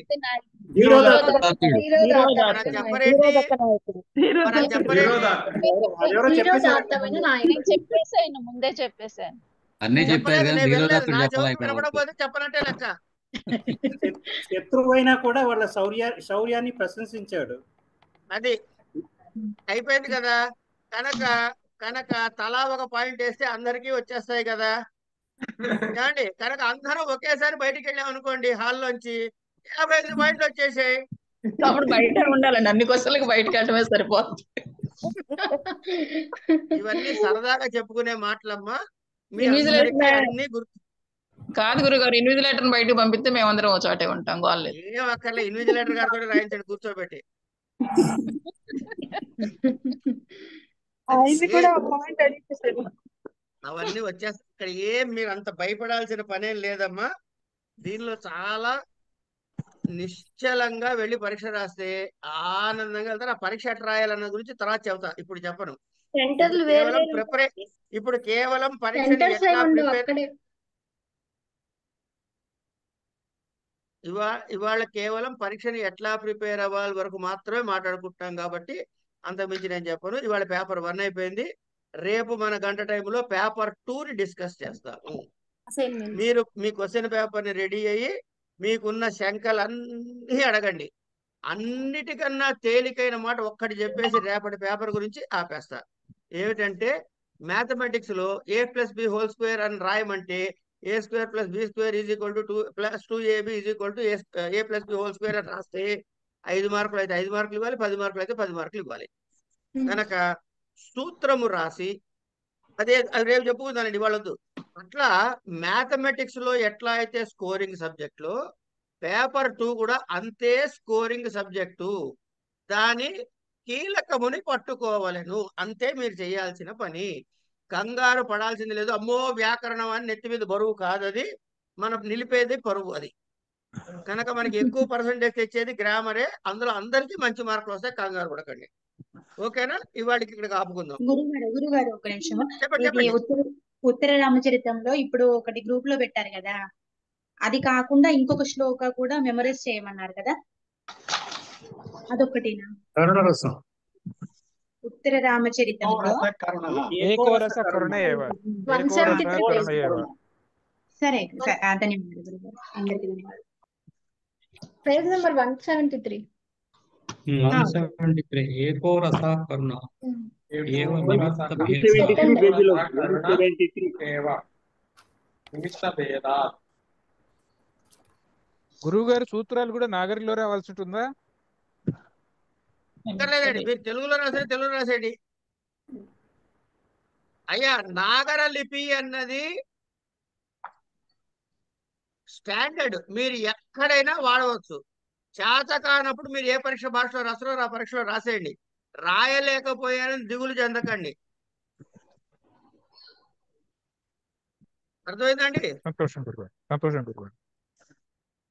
ధీరోదాత్త చెప్పరేంటి మరి అది చెప్పరేంటి ధీరోదాత్తమైన నాయకుడు చెప్పేసాను ముందే చెప్పేసాను అన్నీ చెప్పారు చెప్పలేదు కానీ నేను వినలేదు ధీరోదాత్తుడు నా చెప్పాలి చెవుకు వినపడకపోతే చెప్పనట్టే లెక్క శత్రువు అయినా కూడా వాళ్ళ శౌర్య శౌర్యాన్ని ప్రశంసించాడు అది అయిపోయింది కదా కనుక కనుక తలా ఒక పాయింట్ వేస్తే అందరికీ వచ్చేస్తాయి కదా ఏమండి కనుక అందరం ఒకేసారి బయటికి వెళ్ళాం అనుకోండి హాల్లోంచి యాభై ఐదు పాయింట్లు వచ్చేసాయి అప్పుడు బయట ఉండాలండి అన్ని క్వశ్చన్లకు బయటకు వెళ్ళడమే సరిపోతుంది ఇవన్నీ సరదాగా చెప్పుకునే మాటలమ్మా మీ ఇన్విజిలేటర్ అందరికీ అన్ని గుర్తు కాదు గురుగారు ఇన్విజిలేటర్ బయటకు పంపిస్తే మేమందరం ఒక చోటే ఉంటాం గోలేదు ఏం అక్కర్లే ఇన్విజిలేటర్ గారితో రాయించండి కూర్చోబెట్టి ఆయన్ని కూడా ఒక పాయింట్ అడిగేసాడు అవన్నీ వచ్చేస్తాయి ఇక్కడ ఏం మీరు అంత భయపడాల్సిన పనేం లేదమ్మా దీనిలో చాలా నిశ్చలంగా వెళ్ళి పరీక్ష రాస్తే ఆనందంగా వెళ్తారు ఆ పరీక్ష ఎట్లా రాయాలన్న గురించి తర్వాత చెబుతా ఇప్పుడు చెప్పను సెంటర్లు ఇప్పుడు వేరు కేవలం వేరు ప్రిపరే ఇప్పుడు కేవలం పరీక్షని సెంటర్స్ ఎట్లా ఏముండవు ప్రిపేర్ అక్కడే ఇవా ఇవాళ కేవలం పరీక్షని ఎట్లా ప్రిపేర్ అవ్వాలి వరకు మాత్రమే మాట్లాడుకుంటున్నాం కాబట్టి అంతకుమించి నేను చెప్పను ఇవాళ పేపర్ వన్ అయిపోయింది రేపు మన గంట టైంలో పేపర్ ని డిస్కస్ చేస్తాము అసైన్మెంట్ మీరు మీ క్వశ్చన్ పేపర్ని రెడీ అయ్యి మీకున్న శంకలన్నీ అడగండి అన్నిటికన్నా తేలికైన మాట ఒక్కటి చెప్పేసి రేపటి పేపర్ గురించి ఆపేస్తా ఏమిటంటే మ్యాథమెటిక్స్ లో A plus B whole square అని రాయమంటే A square plus B square is equal to two plus two AB is equal to A plus B whole square అని రాస్తే ఐదు మార్కులు అయితే ఐదు మార్కులు ఇవ్వాలి పది మార్కులు అయితే పది మార్కులు ఇవ్వాలి కనుక సూత్రము రాసి అదే అది రేపు చెప్పుకుందానండి వాళ్ళొద్దు అట్లా మ్యాథమెటిక్స్ లో ఎట్లా అయితే స్కోరింగ్ సబ్జెక్ట్ లో పేపర్ టూ కూడా అంతే స్కోరింగ్ సబ్జెక్టు దాని కీలకముని పట్టుకోవలను అంతే మీరు చేయాల్సిన పని కంగారు పడాల్సింది లేదు అమ్మో వ్యాకరణం అని నెత్తి మీద బరువు కాదు అది మనం నిలిపేది పరువు అది కనుక మనకి ఎక్కువ పర్సెంటేజ్ తెచ్చేది గ్రామరే అందులో అందరికీ మంచి మార్కులు వస్తాయి కంగారు పడకండి ఓకేనా ఇవాళకి ఇక్కడ ఆపుకుందాం గురుగారు గురుగారు ఒక నిమిషం చెప్పండి ఇది చెప్పండి ఉత్తర ఉత్తర రామచరితంలో ఇప్పుడు ఒకటి గ్రూప్ లో పెట్టారు కదా అది కాకుండా ఇంకొక శ్లోక కూడా మెమరైజ్ చేయమన్నారు కదా అదొకటేనా కరుణరసం ఉత్తర రామచరితంలో ఏకోరస కరుణ ఏవ వన్ ఏకోరస సెవెంటీ త్రీ కరుణ ఏవ సరే సరే ఆ, ధన్యవాదాలు గురుగారు అందరికీ ధన్యవాదాలు page number one seventy three one seventy three ఏకో రస కరుణ ఏవ నిమిత్త భేద సెకండ్ పేజీలో కరుణ సెవెంటీ త్రీ ఏవ నిమిత్త భేదాత్ గురువు గారు సూత్రాలు కూడా నాగరిలో రావాల్సి ఉంటుందా అక్కర్లేదండి మీరు తెలుగులో రాసే తెలుగులో రాసేయండి అయ్యా నాగర లిపి అన్నది స్టాండర్డ్ మీరు ఎక్కడైనా వాడవచ్చు చేత కానప్పుడు మీరు ఏ పరీక్ష భాషలో రాస్తారో ఆ పరీక్షలో రాసేయండి రాయలేకపోయానని దిగులు చెందకండి అర్థమైందండి సంతోషం గురువు గారు సంతోషం గురువు గారు